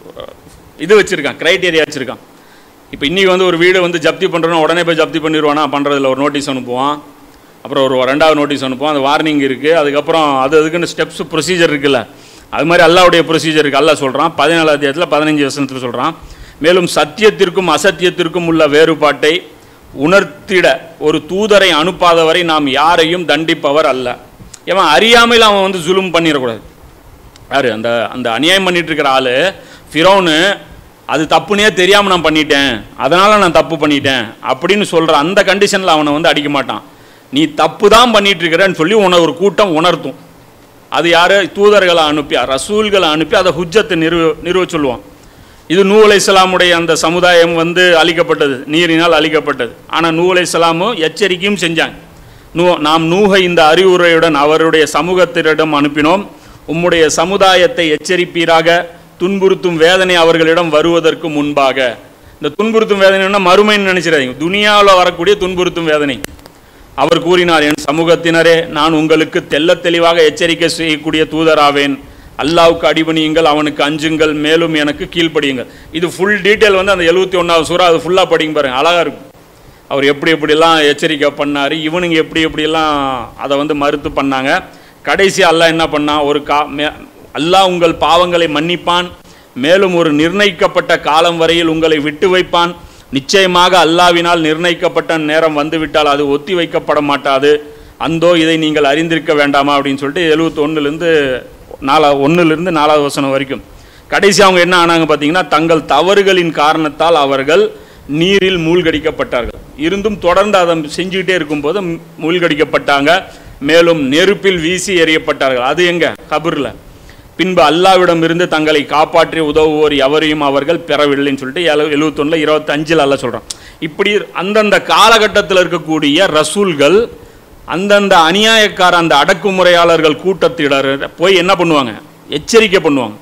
இது வச்சுருக்கான் க்ரைட்டீரியா வச்சுருக்கான் இப்போ இன்றைக்கி வந்து ஒரு வீடு வந்து ஜப்தி பண்ணுறோன்னா உடனே போய் ஜப்தி பண்ணிடுவானா பண்ணுறதில்ல ஒரு நோட்டீஸ் அனுப்புவான் அப்புறம் ஒரு ரெண்டாவது நோட்டீஸ் அனுப்புவோம் அந்த வார்னிங் இருக்குது அதுக்கப்புறம் அது அதுக்குன்னு ஸ்டெப்ஸ் ப்ரொசீஜர் இருக்குல்ல அது மாதிரி அல்லாவுடைய ப்ரொசீஜர் இருக்குது அல்லா சொல்கிறான் பதினாலு அத்தியாயத்தில் பதினஞ்சு வசனத்தில் சொல்கிறான் மேலும் சத்தியத்திற்கும் அசத்தியத்திற்கும் உள்ள வேறுபாட்டை உணர்த்திட ஒரு தூதரை அனுப்பாதவரை நாம் யாரையும் தண்டிப்பவர் அல்ல ஏன் அறியாமையில் அவன் வந்து ஜுலும் பண்ணிடக்கூடாது யாரு அந்த அந்த அநியாயம் பண்ணிட்டு இருக்கிற ஆள் ஃபிரோனு அது தப்புனே தெரியாமல் நான் பண்ணிட்டேன் அதனால் நான் தப்பு பண்ணிட்டேன் அப்படின்னு சொல்கிற அந்த கண்டிஷனில் அவனை வந்து அடிக்க மாட்டான் நீ தப்பு தான் பண்ணிட்டு இருக்கிறேன்னு சொல்லி உன்னை ஒரு கூட்டம் உணர்த்தும் அது யார் தூதர்களை அனுப்பி ரசூல்களை அனுப்பி அதை ஹுஜ்ஜத்தை நிறுவ நிறுவ சொல்லுவான் இது நூ அலைசலாமுடைய அந்த சமுதாயம் வந்து அழிக்கப்பட்டது நீரினால் அழிக்கப்பட்டது ஆனால் நூ அலைசலாமும் எச்சரிக்கையும் செஞ்சாங்க நூ நாம் நூகை இந்த அறிவுரையுடன் அவருடைய சமூகத்தினரிடம் அனுப்பினோம் உம்முடைய சமுதாயத்தை எச்சரிப்பீராக துன்புறுத்தும் வேதனை அவர்களிடம் வருவதற்கு முன்பாக இந்த துன்புறுத்தும் வேதனைன்னா மறுமைன்னு நினைச்சிடாதீங்க துனியாவில் வரக்கூடிய துன்புறுத்தும் வேதனை அவர் கூறினார் என் சமூகத்தினரே நான் உங்களுக்கு தெள்ளத் தெளிவாக எச்சரிக்கை செய்யக்கூடிய தூதராவேன் அல்லாவுக்கு அடிபணியுங்கள் அவனுக்கு அஞ்சுங்கள் மேலும் எனக்கு கீழ்ப்படியுங்கள் இது ஃபுல் டீட்டெயில் வந்து அந்த எழுபத்தி ஒன்றாவது சூறா அது ஃபுல்லாக படிங்க பாருங்க அழகாக இருக்கும் அவர் எப்படி எப்படிலாம் எச்சரிக்கை பண்ணார் இவனுங்க எப்படி எப்படிலாம் அதை வந்து மறுத்து பண்ணாங்க கடைசி அல்லாஹ் என்ன பண்ணான் ஒரு கா மே அல்லாஹ் உங்கள் பாவங்களை மன்னிப்பான் மேலும் ஒரு நிர்ணயிக்கப்பட்ட காலம் வரையில் உங்களை விட்டு வைப்பான் நிச்சயமாக அல்லாவினால் நிர்ணயிக்கப்பட்ட நேரம் வந்துவிட்டால் அது ஒத்தி வைக்கப்பட மாட்டாது அந்தோ இதை நீங்கள் அறிந்திருக்க வேண்டாமா அப்படின்னு சொல்லிட்டு எழுபத்தி ஒன்றுலேருந்து நாலா ஒன்றுலேருந்து நாலாவது வசனம் வரைக்கும் கடைசி அவங்க என்ன ஆனாங்க பார்த்தீங்கன்னா தங்கள் தவறுகளின் காரணத்தால் அவர்கள் நீரில் மூழ்கடிக்கப்பட்டார்கள் இருந்தும் தொடர்ந்து அதை செஞ்சுக்கிட்டே இருக்கும்போது மூழ்கடிக்கப்பட்டாங்க மேலும் நெருப்பில் வீசி எறியப்பட்டார்கள் அது எங்க கபூரில் பின்பு அல்லாவிடமிருந்து தங்களை காப்பாற்றி உதவுவோர் எவரையும் அவர்கள் பெறவில்லைன்னு சொல்லிட்டு எழு எழுபத்தொன்னில் இருபத்தஞ்சில் அல்ல சொல்கிறான் இப்படி அந்தந்த காலகட்டத்தில் இருக்கக்கூடிய ரசூல்கள் அந்தந்த அநியாயக்கார அந்த அடக்குமுறையாளர்கள் கூட்டத்திடர் போய் என்ன பண்ணுவாங்க எச்சரிக்கை பண்ணுவாங்க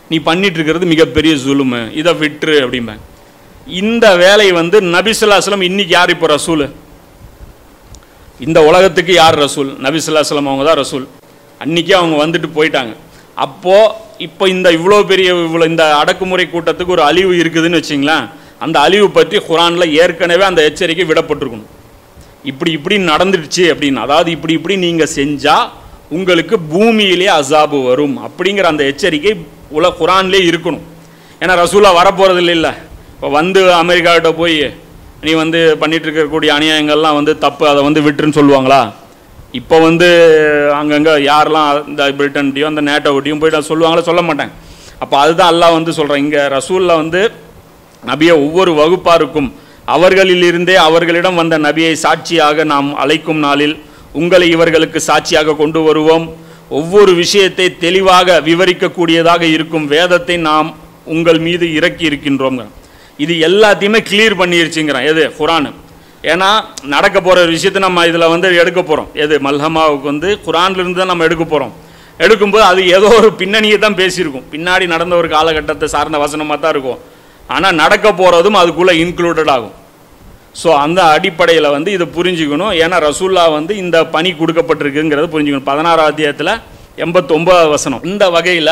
நீ பண்ணிட்டு இருக்கிறது மிகப்பெரிய ஜுலுமு இதை விட்டுரு அப்படிம்பாங்க இந்த வேலை வந்து நபிசுல்லாஸ்லம் இன்னைக்கு யார் இப்போ ரசூல் இந்த உலகத்துக்கு யார் ரசூல் நபிசுல்லாஸ்லம் அவங்க தான் ரசூல் அன்னைக்கே அவங்க வந்துட்டு போயிட்டாங்க அப்போ இப்போ இந்த இவ்வளோ பெரிய இவ்வளோ இந்த அடக்குமுறை கூட்டத்துக்கு ஒரு அழிவு இருக்குதுன்னு வச்சிங்களேன் அந்த அழிவு பற்றி குரான்ல ஏற்கனவே அந்த எச்சரிக்கை விடப்பட்டிருக்கணும் இப்படி இப்படி நடந்துடுச்சு அப்படின்னு அதாவது இப்படி இப்படி நீங்கள் செஞ்சால் உங்களுக்கு பூமியிலே அசாபு வரும் அப்படிங்கிற அந்த எச்சரிக்கை உல குரான்லேயே இருக்கணும் ஏன்னா ரசூலா வரப்போகிறது இல்லை இப்போ வந்து அமெரிக்காகிட்ட போய் நீ வந்து பண்ணிட்டு இருக்கக்கூடிய அநியாயங்கள்லாம் வந்து தப்பு அதை வந்து விட்டுருன்னு சொல்லுவாங்களா இப்போ வந்து அங்கங்கே யாரெல்லாம் இந்த பிரிட்டன்ட்டையும் அந்த நேட்டோவிட்டையும் போயிட்டு அதை சொல்லுவாங்களா சொல்ல மாட்டாங்க அப்போ அதுதான் அல்லாஹ் வந்து சொல்கிறேன் இங்கே ரசூலில் வந்து நபியை ஒவ்வொரு வகுப்பாருக்கும் அவர்களிலிருந்தே அவர்களிடம் வந்த நபியை சாட்சியாக நாம் அழைக்கும் நாளில் உங்களை இவர்களுக்கு சாட்சியாக கொண்டு வருவோம் ஒவ்வொரு விஷயத்தை தெளிவாக விவரிக்கக்கூடியதாக இருக்கும் வேதத்தை நாம் உங்கள் மீது இறக்கி இருக்கின்றோம் இது எல்லாத்தையுமே கிளியர் பண்ணிருச்சுங்கிறான் எது குரான் ஏன்னா நடக்க போகிற விஷயத்தை நம்ம இதில் வந்து எடுக்க போகிறோம் எது மல்ஹமாவுக்கு வந்து குரான்லேருந்து தான் நம்ம எடுக்க போகிறோம் எடுக்கும்போது அது ஏதோ ஒரு பின்னணியை தான் பேசியிருக்கும் பின்னாடி நடந்த ஒரு காலகட்டத்தை சார்ந்த வசனமாக தான் இருக்கும் ஆனால் நடக்க போகிறதும் அதுக்குள்ளே இன்க்ளூடட் ஆகும் ஸோ அந்த அடிப்படையில் வந்து இதை புரிஞ்சுக்கணும் ஏன்னா ரசூல்லா வந்து இந்த பணி கொடுக்கப்பட்டிருக்குங்கிறத புரிஞ்சுக்கணும் பதினாறாம் அத்தியாயத்தில் எண்பத்தொம்பதாவது வசனம் இந்த வகையில்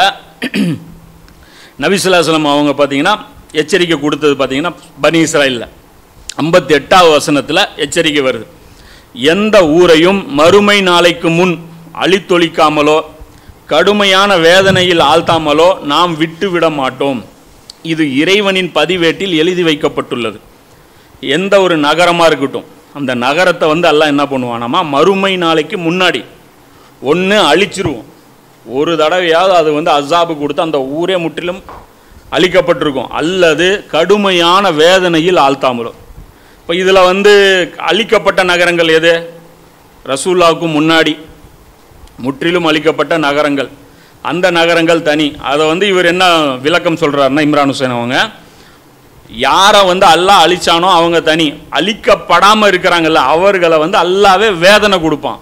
நபிசுல்லாஸ்லம் அவங்க பார்த்தீங்கன்னா எச்சரிக்கை கொடுத்தது பார்த்தீங்கன்னா பனி இஸ்ராயில் ஐம்பத்தி எட்டாவது வசனத்தில் எச்சரிக்கை வருது எந்த ஊரையும் மறுமை நாளைக்கு முன் அழித்தொழிக்காமலோ கடுமையான வேதனையில் ஆழ்த்தாமலோ நாம் விட்டு விட மாட்டோம் இது இறைவனின் பதிவேட்டில் எழுதி வைக்கப்பட்டுள்ளது எந்த ஒரு நகரமாக இருக்கட்டும் அந்த நகரத்தை வந்து எல்லாம் என்ன பண்ணுவானாமா மறுமை நாளைக்கு முன்னாடி ஒன்று அழிச்சிருவோம் ஒரு தடவையாவது அது வந்து அசாபு கொடுத்து அந்த ஊரே முற்றிலும் அழிக்கப்பட்டிருக்கும் அல்லது கடுமையான வேதனையில் ஆழ்த்தாமலோ இப்போ இதில் வந்து அழிக்கப்பட்ட நகரங்கள் எது ரசூல்லாவுக்கு முன்னாடி முற்றிலும் அழிக்கப்பட்ட நகரங்கள் அந்த நகரங்கள் தனி அதை வந்து இவர் என்ன விளக்கம் சொல்கிறாருன்னா இம்ரான் ஹுசேன் அவங்க யாரை வந்து அல்லாஹ் அழிச்சானோ அவங்க தனி அழிக்கப்படாமல் இருக்கிறாங்கல்ல அவர்களை வந்து அல்லாவே வேதனை கொடுப்பான்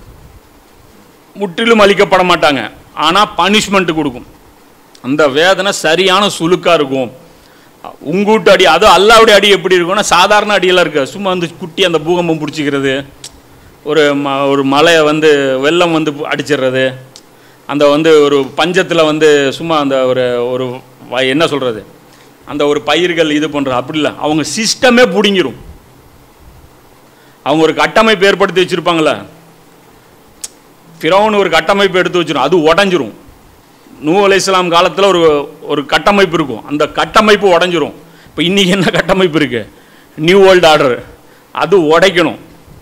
முற்றிலும் அழிக்கப்பட மாட்டாங்க ஆனால் பனிஷ்மெண்ட் கொடுக்கும் அந்த வேதனை சரியான சுலுக்காக இருக்கும் உங்கூட்டு அடி அதுவும் அல்லாவுடைய அடி எப்படி இருக்கும்னா சாதாரண அடியெல்லாம் இருக்கு சும்மா வந்து குட்டி அந்த பூகம்பம் பிடிச்சிக்கிறது ஒரு ம ஒரு மலையை வந்து வெள்ளம் வந்து அடிச்சிடுறது அந்த வந்து ஒரு பஞ்சத்தில் வந்து சும்மா அந்த ஒரு ஒரு வ- என்ன சொல்கிறது அந்த ஒரு பயிர்கள் இது பண்ணுறது அப்படி இல்லை அவங்க சிஸ்டமே பிடுங்கிரும் அவங்க ஒரு கட்டமைப்பு ஏற்படுத்தி வச்சுருப்பாங்களே ஃபிரௌன் ஒரு கட்டமைப்பு எடுத்து வச்சிரும் அது உடஞ்சிரும் நூ அலை இஸ்லாம் காலத்தில் ஒரு ஒரு கட்டமைப்பு இருக்கும் அந்த கட்டமைப்பு உடஞ்சிரும் இப்போ இன்றைக்கி என்ன கட்டமைப்பு இருக்குது நியூ வேர்ல்டு ஆர்டர் அது உடைக்கணும்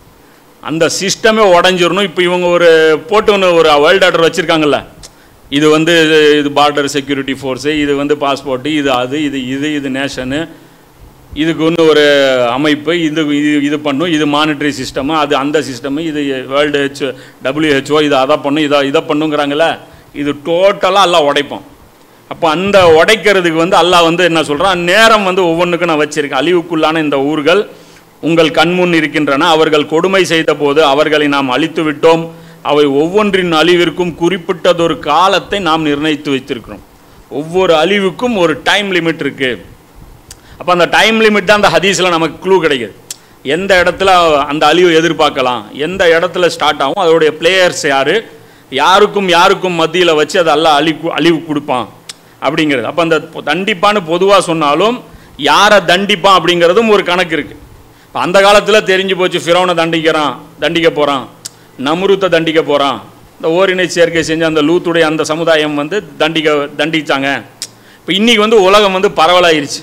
அந்த சிஸ்டமே உடஞ்சிரணும் இப்போ இவங்க ஒரு போட்டு ஒன்று ஒரு வேர்ல்டு ஆர்டர் வச்சுருக்காங்கல்ல இது வந்து இது- இது பார்டர் செக்யூரிட்டி ஃபோர்ஸு இது வந்து பாஸ்போர்ட்டு இது அது இது இது இது நேஷனு இதுக்கு ஒன்று ஒரு அமைப்பு இது இது இது பண்ணும் இது மானிட்டரி சிஸ்டமு அது அந்த சிஸ்டமு இது வேர்ல்டு ஹெச் டபிள்யூஹெச்ஓ இது அதை பண்ணும் இதை இதை பண்ணுங்கிறாங்கல்ல இது டோட்டலாக எல்லாம் உடைப்போம் அப்போ அந்த உடைக்கிறதுக்கு வந்து அல்லாஹ் வந்து என்ன சொல்கிறான் நேரம் வந்து ஒவ்வொன்றுக்கும் நான் வச்சிருக்கேன் அழிவுக்குள்ளான இந்த ஊர்கள் உங்கள் கண்முன் இருக்கின்றன அவர்கள் கொடுமை செய்த போது அவர்களை நாம் அழித்து விட்டோம் அவை ஒவ்வொன்றின் அழிவிற்கும் குறிப்பிட்டதொரு காலத்தை நாம் நிர்ணயித்து வைத்திருக்கிறோம் ஒவ்வொரு அழிவுக்கும் ஒரு டைம் லிமிட் இருக்குது அப்போ அந்த டைம் லிமிட் தான் அந்த ஹதீஸில் நமக்கு க்ளூ கிடைக்குது எந்த இடத்துல அந்த அழிவு எதிர்பார்க்கலாம் எந்த இடத்துல ஸ்டார்ட் ஆகும் அதோடைய பிளேயர்ஸ் யார் யாருக்கும் யாருக்கும் மத்தியில் வச்சு அது எல்லாம் அழிவு அழிவு கொடுப்பான் அப்படிங்கிறது அப்போ அந்த பொ- தண்டிப்பான்னு பொதுவாக சொன்னாலும் யாரை தண்டிப்பான் அப்படிங்கிறதும் ஒரு கணக்கு இருக்குது இப்போ அந்த காலத்தில் தெரிஞ்சு போச்சு ஃபிரௌனை தண்டிக்கிறான் தண்டிக்க போகிறான் நம்ருத்தை தண்டிக்க போகிறான் இந்த ஓரினை சேர்க்கை செஞ்ச அந்த லூத்துடைய அந்த சமுதாயம் வந்து தண்டிக்க தண்டிச்சாங்க இப்போ இன்றைக்கி வந்து உலகம் வந்து பரவலாயிருச்சு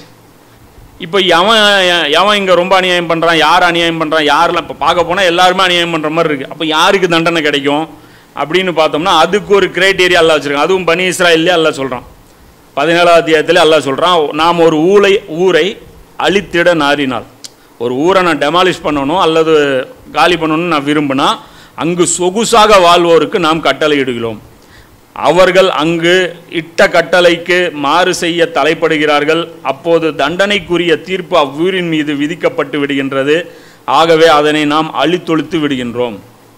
இப்போ எவன் எவன் இங்கே ரொம்ப அநியாயம் பண்ணுறான் யார் அநியாயம் பண்ணுறான் யாரெல்லாம் இப்போ பார்க்க போனால் எல்லாருமே அநியாயம் பண்ணுற மாதிரி இருக்குது அப்போ யாருக்கு தண்டனை கிடைக்கும் அப்படின்னு பார்த்தோம்னா அதுக்கு ஒரு கிரைட்டீரியா எல்லாம் வச்சுருக்காங்க அதுவும் பனி இஸ்ராயல்லே எல்லாம் சொல்கிறான் பதினேழாவது அத்தியாயத்தில் எல்லாம் சொல்கிறான் நாம் ஒரு ஊரை ஊரை அழித்திட நாறினால் ஒரு ஊரை நான் டெமாலிஷ் பண்ணணும் அல்லது காலி பண்ணணும்னு நான் விரும்பினா அங்கு சொகுசாக வாழ்வோருக்கு நாம் கட்டளையிடுகிறோம் அவர்கள் அங்கு இட்ட கட்டளைக்கு மாறு செய்ய தலைப்படுகிறார்கள் அப்போது தண்டனைக்குரிய தீர்ப்பு அவ்வூரின் மீது விதிக்கப்பட்டு விடுகின்றது ஆகவே அதனை நாம் அழித்தொழித்து விடுகின்றோம்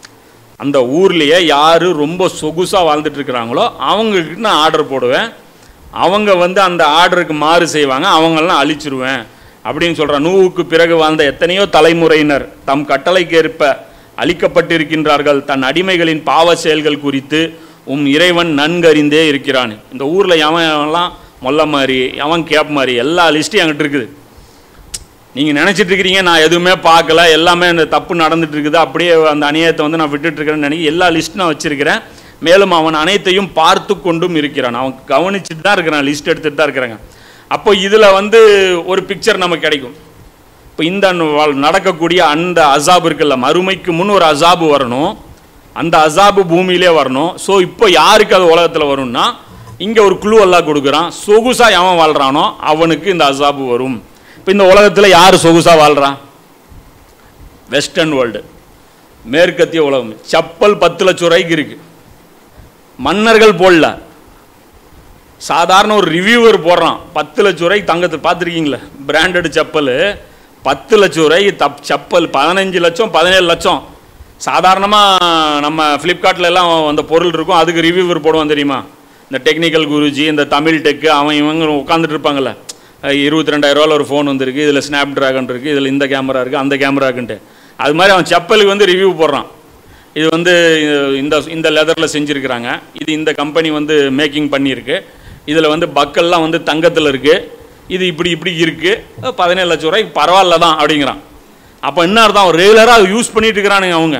அந்த ஊர்லேயே யார் ரொம்ப சொகுசாக வாழ்ந்துட்டு இருக்கிறாங்களோ அவங்கக்கிட்ட நான் ஆர்டர் போடுவேன் அவங்க வந்து அந்த ஆர்டருக்கு மாறு செய்வாங்க அவங்களெல்லாம் அழிச்சிருவேன் அப்படின்னு சொல்கிறான் நூவுக்கு பிறகு வாழ்ந்த எத்தனையோ தலைமுறையினர் தம் கட்டளைக்கேற்ப அழிக்கப்பட்டிருக்கின்றார்கள் தன் அடிமைகளின் பாவ செயல்கள் குறித்து உம் இறைவன் நன்கறிந்தே இருக்கிறான் இந்த ஊரில் எவன் எவன்லாம் மொல்ல மாதிரி எவன் கேப் மாதிரி எல்லா லிஸ்ட்டும் என்கிட்ட இருக்குது நீங்கள் நினச்சிட்டு இருக்கிறீங்க நான் எதுவுமே பார்க்கல எல்லாமே இந்த தப்பு நடந்துட்டு இருக்குது அப்படியே அந்த அநியாயத்தை வந்து நான் விட்டுட்டு இருக்கிறேன்னு நினைக்க எல்லா லிஸ்ட் நான் வச்சிருக்கிறேன் மேலும் அவன் அனைத்தையும் பார்த்து கொண்டும் இருக்கிறான் அவன் கவனிச்சுட்டு தான் இருக்கிறான் லிஸ்ட் எடுத்துட்டு தான் இருக்கிறாங்க அப்போ இதில் வந்து ஒரு பிக்சர் நமக்கு கிடைக்கும் இப்போ இந்த ந- நடக்கக்கூடிய அந்த அசாப் இருக்குல்ல மறுமைக்கு முன் ஒரு அசாபு வரணும் அந்த அசாபு பூமியிலே வரணும் ஸோ இப்போ யாருக்கு அது உலகத்தில் வரும்னா இங்கே ஒரு குழு எல்லாம் கொடுக்குறான் சொகுசா எவன் வாழ்கிறானோ அவனுக்கு இந்த அசாபு வரும் இப்போ இந்த உலகத்தில் யார் சொகுசா வாழ்கிறான் வெஸ்டர்ன் வேர்ல்டு மேற்கத்திய உலகம் செப்பல் பத்து லட்சம் ரூபாய்க்கு இருக்கு மன்னர்கள் போடல சாதாரண ஒரு ரிவ்யூவர் போடுறான் பத்து லட்சம் ரூபாய்க்கு தங்கத்தை பார்த்துருக்கீங்களா பிராண்டட் செப்பல் பத்து லட்சம் ரூபாய்க்கு தப் செப்பல் பதினஞ்சு லட்சம் பதினேழு லட்சம் சாதாரணமாக நம்ம ஃப்ளிப்கார்ட்ல எல்லாம் அந்த பொருள் இருக்கும் அதுக்கு ரிவ்யூவர் போடுவான் தெரியுமா இந்த டெக்னிக்கல் குருஜி இந்த தமிழ் டெக்கு அவன் இவங்க உட்காந்துட்டு இருப்பாங்கல்ல அஹ் இருபத்தி ரெண்டாயிரரூவாவில் ஒரு ஃபோன் வந்திருக்கு இதில் ஸ்னாப் ட்ராகன் இருக்குது இதில் இந்த கேமரா இருக்குது அந்த கேமரா இருக்குன்ட்டு அது மாதிரி அவன் செப்பலுக்கு வந்து ரிவ்யூ போடுறான் இது வந்து இந்த இந்த லெதரில் செஞ்சுருக்கிறாங்க இது இந்த கம்பெனி வந்து மேக்கிங் பண்ணியிருக்கு இதில் வந்து பக்கெல்லாம் வந்து தங்கத்தில் இருக்குது இது இப்படி இப்படி இருக்குது பதினேழு லட்சம் ரூபாய்க்கு பரவாயில்ல தான் அப்படிங்கிறான் அப்போ என்ன அர்த்தம் அவன் ரெகுலராக யூஸ் பண்ணிட்டு இருக்கிறானுங்க அவங்க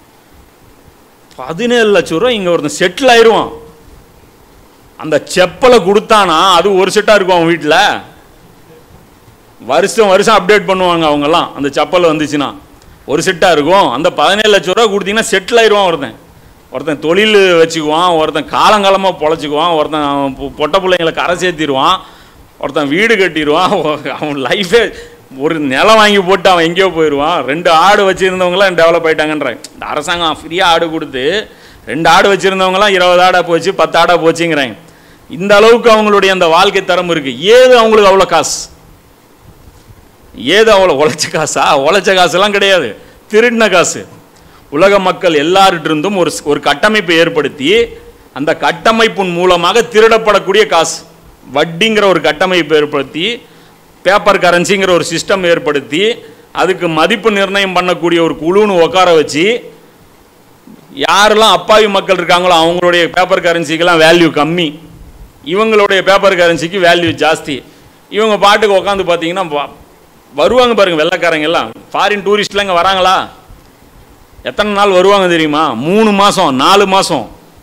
பதினேழு லட்சம் ரூபாய் இங்கே ஒருத்தன் செட்டில் ஆயிடுவான் அந்த செப்பலை கொடுத்தானா அது ஒரு செட்டாக இருக்கும் அவன் வீட்டில் வருஷம் வருஷம் அப்டேட் பண்ணுவாங்க அவங்கெல்லாம் அந்த செப்பல் வந்துச்சுன்னா ஒரு செட்டாக இருக்கும் அந்த பதினேழு லட்ச ரூபா கொடுத்தீங்கன்னா செட்டில் ஆயிடுவான் ஒருத்தன் ஒருத்தன் தொழில் வச்சுக்குவான் ஒருத்தன் காலங்காலமாக பொழைச்சிக்குவான் ஒருத்தன் அவன் பொ- பொட்ட பிள்ளைங்களை கரை சேர்த்திடுவான் ஒருத்தன் வீடு கட்டிடுவான் ஒ- அவன் லைஃபே ஒரு நிலம் வாங்கி போட்டு அவன் எங்கேயோ போயிடுவான் ரெண்டு ஆடு வச்சுருந்தவங்களாம் டெவலப் ஆயிட்டாங்கன்றாங்க இந்த அரசாங்கம் ஃப்ரீயாக ஆடு கொடுத்து ரெண்டு ஆடு வச்சுருந்தவங்களாம் இருபது ஆடா போச்சு பத்து ஆடா போச்சுங்கிறாங்க இந்த அளவுக்கு அவங்களுடைய அந்த வாழ்க்கை தரம் இருக்குது ஏது அவங்களுக்கு அவ்வளோ காசு ஏது அவ்வளோ உழைச்ச காசா உழைச்ச காசுலாம் கிடையாது திருடின காசு உலக மக்கள் எல்லார்கிட்ட இருந்தும் ஒரு ஒரு கட்டமைப்பை ஏற்படுத்தி அந்த கட்டமைப்பின் மூலமாக திருடப்படக்கூடிய காசு வட்டிங்கிற ஒரு கட்டமைப்பை ஏற்படுத்தி பேப்பர் கரன்சிங்கிற ஒரு சிஸ்டம் ஏற்படுத்தி அதுக்கு மதிப்பு நிர்ணயம் பண்ணக்கூடிய ஒரு குழுன்னு உட்கார வச்சு யாரெல்லாம் அப்பாவி மக்கள் இருக்காங்களோ அவங்களுடைய பேப்பர் கரன்சிக்கெல்லாம் வேல்யூ கம்மி இவங்களுடைய பேப்பர் கரன்சிக்கு வேல்யூ ஜாஸ்தி இவங்க பாட்டுக்கு உட்காந்து பார்த்தீங்கன்னா வ- வருவாங்க பாருங்க வெள்ளைக்காரங்க எல்லாம் ஃபாரின் டூரிஸ்ட்லாம் இங்கே வராங்களா எத்தனை நாள் வருவாங்க தெரியுமா மூணு மாதம் நாலு மாதம்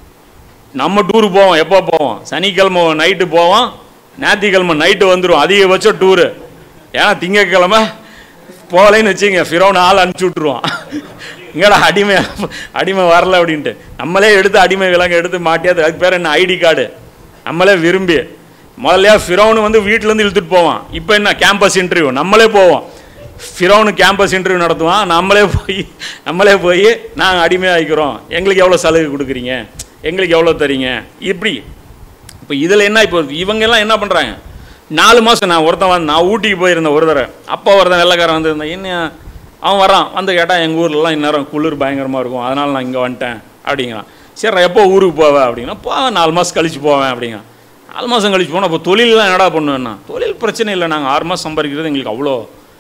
நம்ம டூரு போவோம் எப்போ போவோம் சனிக்கிழமை நைட்டு போவோம் ஞாயிற்றுக்கிழமை நைட்டு வந்துடும் அதிகபட்சம் டூரு ஏன்னா திங்கக்கிழமை போகலைன்னு வச்சுங்க ஃபிரோன் ஆள் அனுப்பிச்சி விட்ருவான் இங்கடா அடிமை அடிமை வரல அப்படின்ட்டு நம்மளே எடுத்து அடிமை விலங்கு எடுத்து மாட்டியாது அதுக்கு பேர் என்ன ஐடி கார்டு நம்மளே விரும்பி முதல்லையா ஃபிரோனு வந்து வீட்டிலேருந்து இழுத்துட்டு போவான் இப்போ என்ன கேம்பஸ் இன்டர்வியூ நம்மளே போவோம் ஃபிரோனு கேம்பஸ் இன்டர்வியூ நடத்துவான் நம்மளே போய் நம்மளே போய் நாங்கள் அடிமையாகிக்கிறோம் எங்களுக்கு எவ்வளோ சலுகை கொடுக்குறீங்க எங்களுக்கு எவ்வளோ தரீங்க இப்படி இப்போ இதில் என்ன இப்போ இவங்கெல்லாம் என்ன பண்ணுறாங்க நாலு மாதம் நான் ஒருத்தன் வந்து நான் ஊட்டிக்கு போயிருந்தேன் ஒரு தடவை அப்போ ஒருத்தன் வெள்ளைக்காரன் வந்திருந்தேன் என்ன அவன் வரான் வந்து கேட்டால் எங்கள் ஊர்லலாம் இந்நேரம் குளிர் பயங்கரமாக இருக்கும் அதனால் நான் இங்கே வந்துட்டேன் அப்படிங்கிறான் சரி நான் எப்போ ஊருக்கு போவேன் அப்படின்னா போவேன் நாலு மாதம் கழிச்சு போவேன் அப்படிங்கிறான் நாலு மாதம் கழிச்சு போனால் அப்போ தொழிலெலாம் என்னடா பண்ணுவேன்னா தொழில் பிரச்சனை இல்லை நாங்கள் ஆறு மாதம் சம்பாதிக்கிறது எங்களுக்கு அவ்வளோ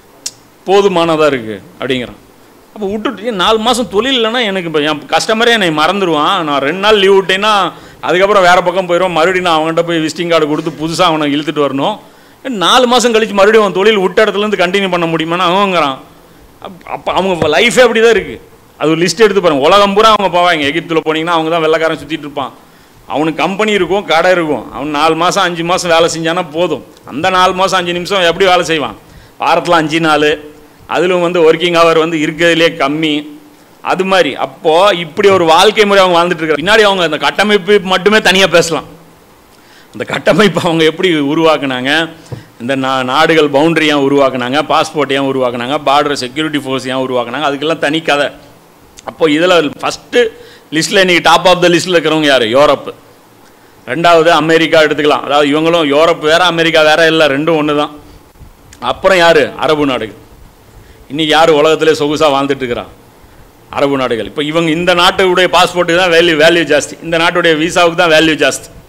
போதுமானதாக இருக்குது அப்படிங்கிறான் அப்போ விட்டுட்டு ஏன் நாலு மாதம் தொழில் இல்லைன்னா எனக்கு இப்போ என் கஸ்டமரே என்னை மறந்துடுவான் நான் ரெண்டு நாள் லீவ் விட்டேன்னா அதுக்கப்புறம் வேறு பக்கம் போயிடுவோம் மறுபடியும் நான் அவன்கிட்ட போய் விசிட்டிங் கார்டு கொடுத்து புதுசாக அவனை இழுத்துட்டு வரணும் ஏன் நாலு மாதம் கழிச்சு மறுபடியும் அவன் தொழில் விட்ட இடத்துலேருந்து கண்டினியூ பண்ண முடியுமான்னு அவங்கிறான் அப்போ அவங்க லைஃபே அப்படி தான் இருக்குது அது ஒரு லிஸ்ட் எடுத்து பாருங்க உலகம் பூரா அவங்க போவாங்க எகிப்தில் போனீங்கன்னா அவங்க தான் வெள்ளைக்காரன் சுற்றிட்டு இருப்பான் அவனுக்கு கம்பெனி இருக்கும் கடை இருக்கும் அவன் நாலு மாதம் அஞ்சு மாதம் வேலை செஞ்சானா போதும் அந்த நாலு மாதம் அஞ்சு நிமிஷம் எப்படி வேலை செய்வான் வாரத்தில் அஞ்சு நாள் அதிலும் வந்து ஒர்க்கிங் ஹவர் வந்து இருக்கிறதுலே கம்மி அது மாதிரி அப்போது இப்படி ஒரு வாழ்க்கை முறை அவங்க வாழ்ந்துட்டு இருக்காங்க பின்னாடி அவங்க அந்த கட்டமைப்பு மட்டுமே தனியாக பேசலாம் அந்த கட்டமைப்பை அவங்க எப்படி உருவாக்குனாங்க இந்த நா நாடுகள் பவுண்டரி ஏன் உருவாக்குனாங்க பாஸ்போர்ட் ஏன் உருவாக்குனாங்க பார்டர் செக்யூரிட்டி ஃபோர்ஸ் ஏன் உருவாக்குனாங்க அதுக்கெல்லாம் தனி கதை அப்போ இதில் ஃபஸ்ட்டு லிஸ்ட்டில் இன்றைக்கி டாப் ஆஃப் த லிஸ்ட்டில் இருக்கிறவங்க யார் யூரோப்பு ரெண்டாவது அமெரிக்கா எடுத்துக்கலாம் அதாவது இவங்களும் யூரோப் வேற அமெரிக்கா வேற இல்லை ரெண்டும் ஒன்று தான் அப்புறம் யார் அரபு நாடுகள் இன்னைக்கு யார் உலகத்திலே சொகுசாக வாழ்ந்துட்டு இருக்கிறா அரபு நாடுகள் இப்போ இவங்க இந்த நாட்டுடைய பாஸ்போர்ட்டுக்கு தான் வேல்யூ வேல்யூ ஜாஸ்தி இந்த நாட்டுடைய விசாவுக்கு தான் வேல்யூ ஜாஸ்தி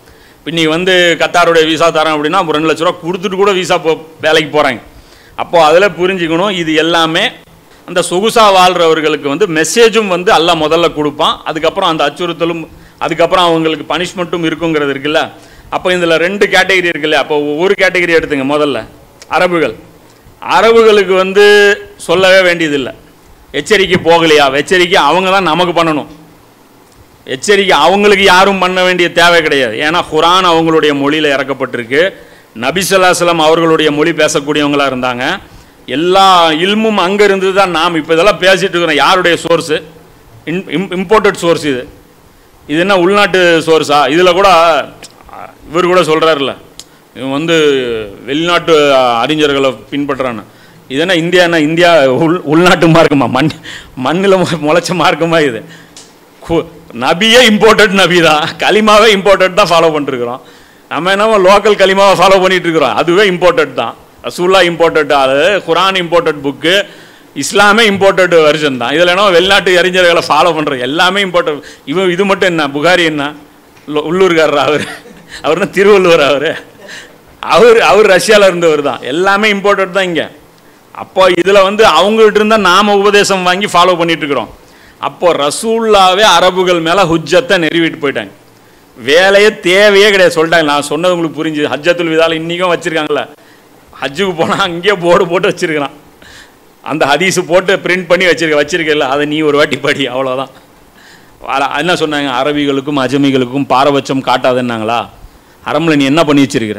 இன்னைக்கு வந்து கத்தாருடைய விசா தரேன் அப்படின்னா ஒரு ரெண்டு லட்ச ரூபா கொடுத்துட்டு கூட விசா போ வேலைக்கு போகிறாங்க அப்போ அதில் புரிஞ்சுக்கணும் இது எல்லாமே அந்த சொகுசா வாழ்கிறவர்களுக்கு வந்து மெசேஜும் வந்து அல்லாஹ் முதல்ல கொடுப்பான் அதுக்கப்புறம் அந்த அச்சுறுத்தலும் அதுக்கப்புறம் அவங்களுக்கு பனிஷ்மெண்ட்டும் இருக்குங்கிறது இருக்குல்ல அப்போ இதில் ரெண்டு கேட்டகரி இருக்குல்ல அப்போ ஒரு கேட்டகரி எடுத்துங்க முதல்ல அரபுகள் அரபுகளுக்கு வந்து சொல்லவே வேண்டியதில்லை எச்சரிக்கை போகலையா எச்சரிக்கை அவங்க தான் நமக்கு பண்ணணும் எச்சரிக்கை அவங்களுக்கு யாரும் பண்ண வேண்டிய தேவை கிடையாது ஏன்னா குரான் அவங்களுடைய மொழியில் இறக்கப்பட்டிருக்கு நபிசல்லாஸ்லாம் அவர்களுடைய மொழி பேசக்கூடியவங்களா இருந்தாங்க எல்லா இல்மும் அங்கே இருந்து தான் நாம் இப்போ இதெல்லாம் பேசிட்டு இருக்கிறோம் யாருடைய சோர்ஸு இம்போர்ட்டட் சோர்ஸ் இது இது என்ன உள்நாட்டு சோர்ஸா இதில் கூட அஹ், இவர் கூட சொல்கிறாருல்ல இவன் வந்து வெளிநாட்டு அஹ், அறிஞர்களை பின்பற்றுறான்னு இது என்ன இந்தியா என்ன இந்தியா உள் உள்நாட்டு மார்க்கமா மண் மண்ணில் முளைச்ச மார்க்கமா இது கு- நபியே இம்போர்ட்டட் நபி தான் கலிமாவே இம்போர்ட்டட் தான் ஃபாலோ பண்ணிருக்கிறோம் நம்ம என்ன லோக்கல் கலிமாவை ஃபாலோ பண்ணிட்டு இருக்கிறோம் அதுவே இம்போர்ட்டட் தான் ரசூல்லா இம்போர்ட்டட் ஆளு குரான் இம்போர்ட்டட் புக்கு இஸ்லாமே இம்போர்ட்டட் வெர்ஷன் தான் இதில் என்ன வெளிநாட்டு அறிஞர்களை ஃபாலோ பண்ணுற எல்லாமே இம்போர்ட்டட் இவன் இது மட்டும் என்ன புகாரி என்ன லோ- உள்ளூர்காரர் அவர் அவர்னா திருவள்ளுவர் அவர் அவர் அவர் ரஷ்யாவில் இருந்தவர் தான் எல்லாமே இம்போர்ட்டட் தான் இங்கே அப்போ இதில் வந்து அவங்கள்ட்ட இருந்தால் நாம உபதேசம் வாங்கி ஃபாலோ பண்ணிட்டு இருக்கிறோம் அப்போ ரசூல்லாவே அரபுகள் மேலே ஹுஜ்ஜத்தை நெறிவிட்டு போயிட்டாங்க வேலையே தேவையே கிடையாது சொல்லிட்டாங்க நான் சொன்னது உங்களுக்கு புரிஞ்சு ஹஜ்ஜத்துல் விதால இன்றைக்கும் வச்சுருக்காங்கல்ல ஹஜ்ஜுக்கு போனால் அங்கேயே போர்டு போட்டு வச்சிருக்கிறான் அந்த ஹதீஸ் போட்டு பிரிண்ட் பண்ணி வச்சிருக்க வச்சிருக்கல அதை நீ ஒரு வாட்டி படி அவ்வளோதான் வர- என்ன சொன்னாங்க அரபிகளுக்கும் அஜமிகளுக்கும் பாரபட்சம் காட்டாதுன்னாங்களா ஹரம்ல நீ என்ன பண்ணி வச்சிருக்கிற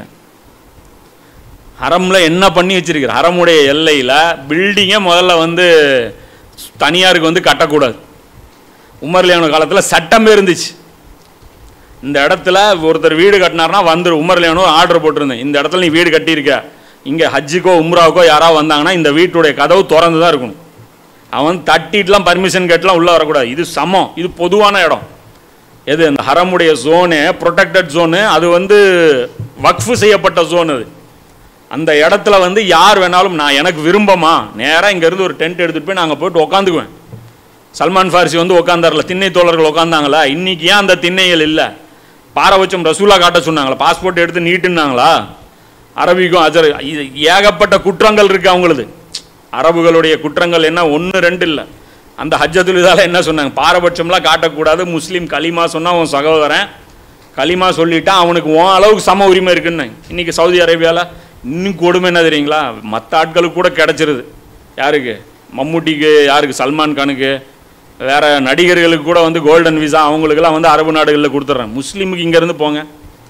ஹரம்ல என்ன பண்ணி வச்சிருக்கிற ஹரமுடைய எல்லையில் பில்டிங்கை முதல்ல வந்து தனியாருக்கு வந்து கட்டக்கூடாது உமர்லியான காலத்தில் சட்டமே இருந்துச்சு இந்த இடத்துல ஒருத்தர் வீடு கட்டினார்னா வந்துரு உமர்லியானோ ஆர்டர் போட்டிருந்தேன் இந்த இடத்துல நீ வீடு கட்டியிருக்க இங்கே ஹஜ்ஜுக்கோ உம்ராவுக்கோ யாராவது வந்தாங்கன்னா இந்த வீட்டுடைய கதவு திறந்து தான் இருக்கணும் அவன் தட்டிட்டுலாம் பர்மிஷன் கேட்டுலாம் உள்ளே வரக்கூடாது இது சமம் இது பொதுவான இடம் எது இந்த ஹரமுடைய ஜோனு ப்ரொடெக்டட் ஜோனு அது வந்து வக்ஃபு செய்யப்பட்ட ஜோன் அது அந்த இடத்துல வந்து யார் வேணாலும் நான் எனக்கு விரும்பமா நேராக இங்கேருந்து ஒரு டென்ட் எடுத்துகிட்டு போய் நாங்கள் போயிட்டு உக்காந்துக்குவேன் சல்மான் ஃபாரிசி வந்து உட்காந்தார்ல திண்ணை தோழர்கள் உட்காந்தாங்களா இன்னைக்கு ஏன் அந்த திண்ணைகள் இல்லை பாரபட்சம் ரசூலா காட்ட சொன்னாங்களா பாஸ்போர்ட் எடுத்து நீட்டுனாங்களா அரபிக்கும் அஜர் இது ஏகப்பட்ட குற்றங்கள் இருக்கு அவங்களுது அரபுகளுடைய குற்றங்கள் என்ன ஒன்று ரெண்டு இல்லை அந்த ஹஜ்ஜத்துல் இதால என்ன சொன்னாங்க பாரபட்சம்லாம் காட்டக்கூடாது முஸ்லீம் கலிமா சொன்னா உன் சகோதரன் கலிமா சொல்லிட்டா அவனுக்கு உன் அளவுக்கு சம உரிமை இருக்குன்னு இன்னைக்கு சவுதி அரேபியாவில் இன்னும் கொடுமை என்ன தெரியுங்களா மற்ற ஆட்களுக்கு கூட கிடைச்சிருது யாருக்கு மம்முட்டிக்கு யாருக்கு சல்மான் கானுக்கு வேற நடிகர்களுக்கு கூட வந்து கோல்டன் விசா அவங்களுக்கெல்லாம் வந்து அரபு நாடுகளில் கொடுத்துட்றாங்க முஸ்லீமுக்கு இங்கேருந்து போங்க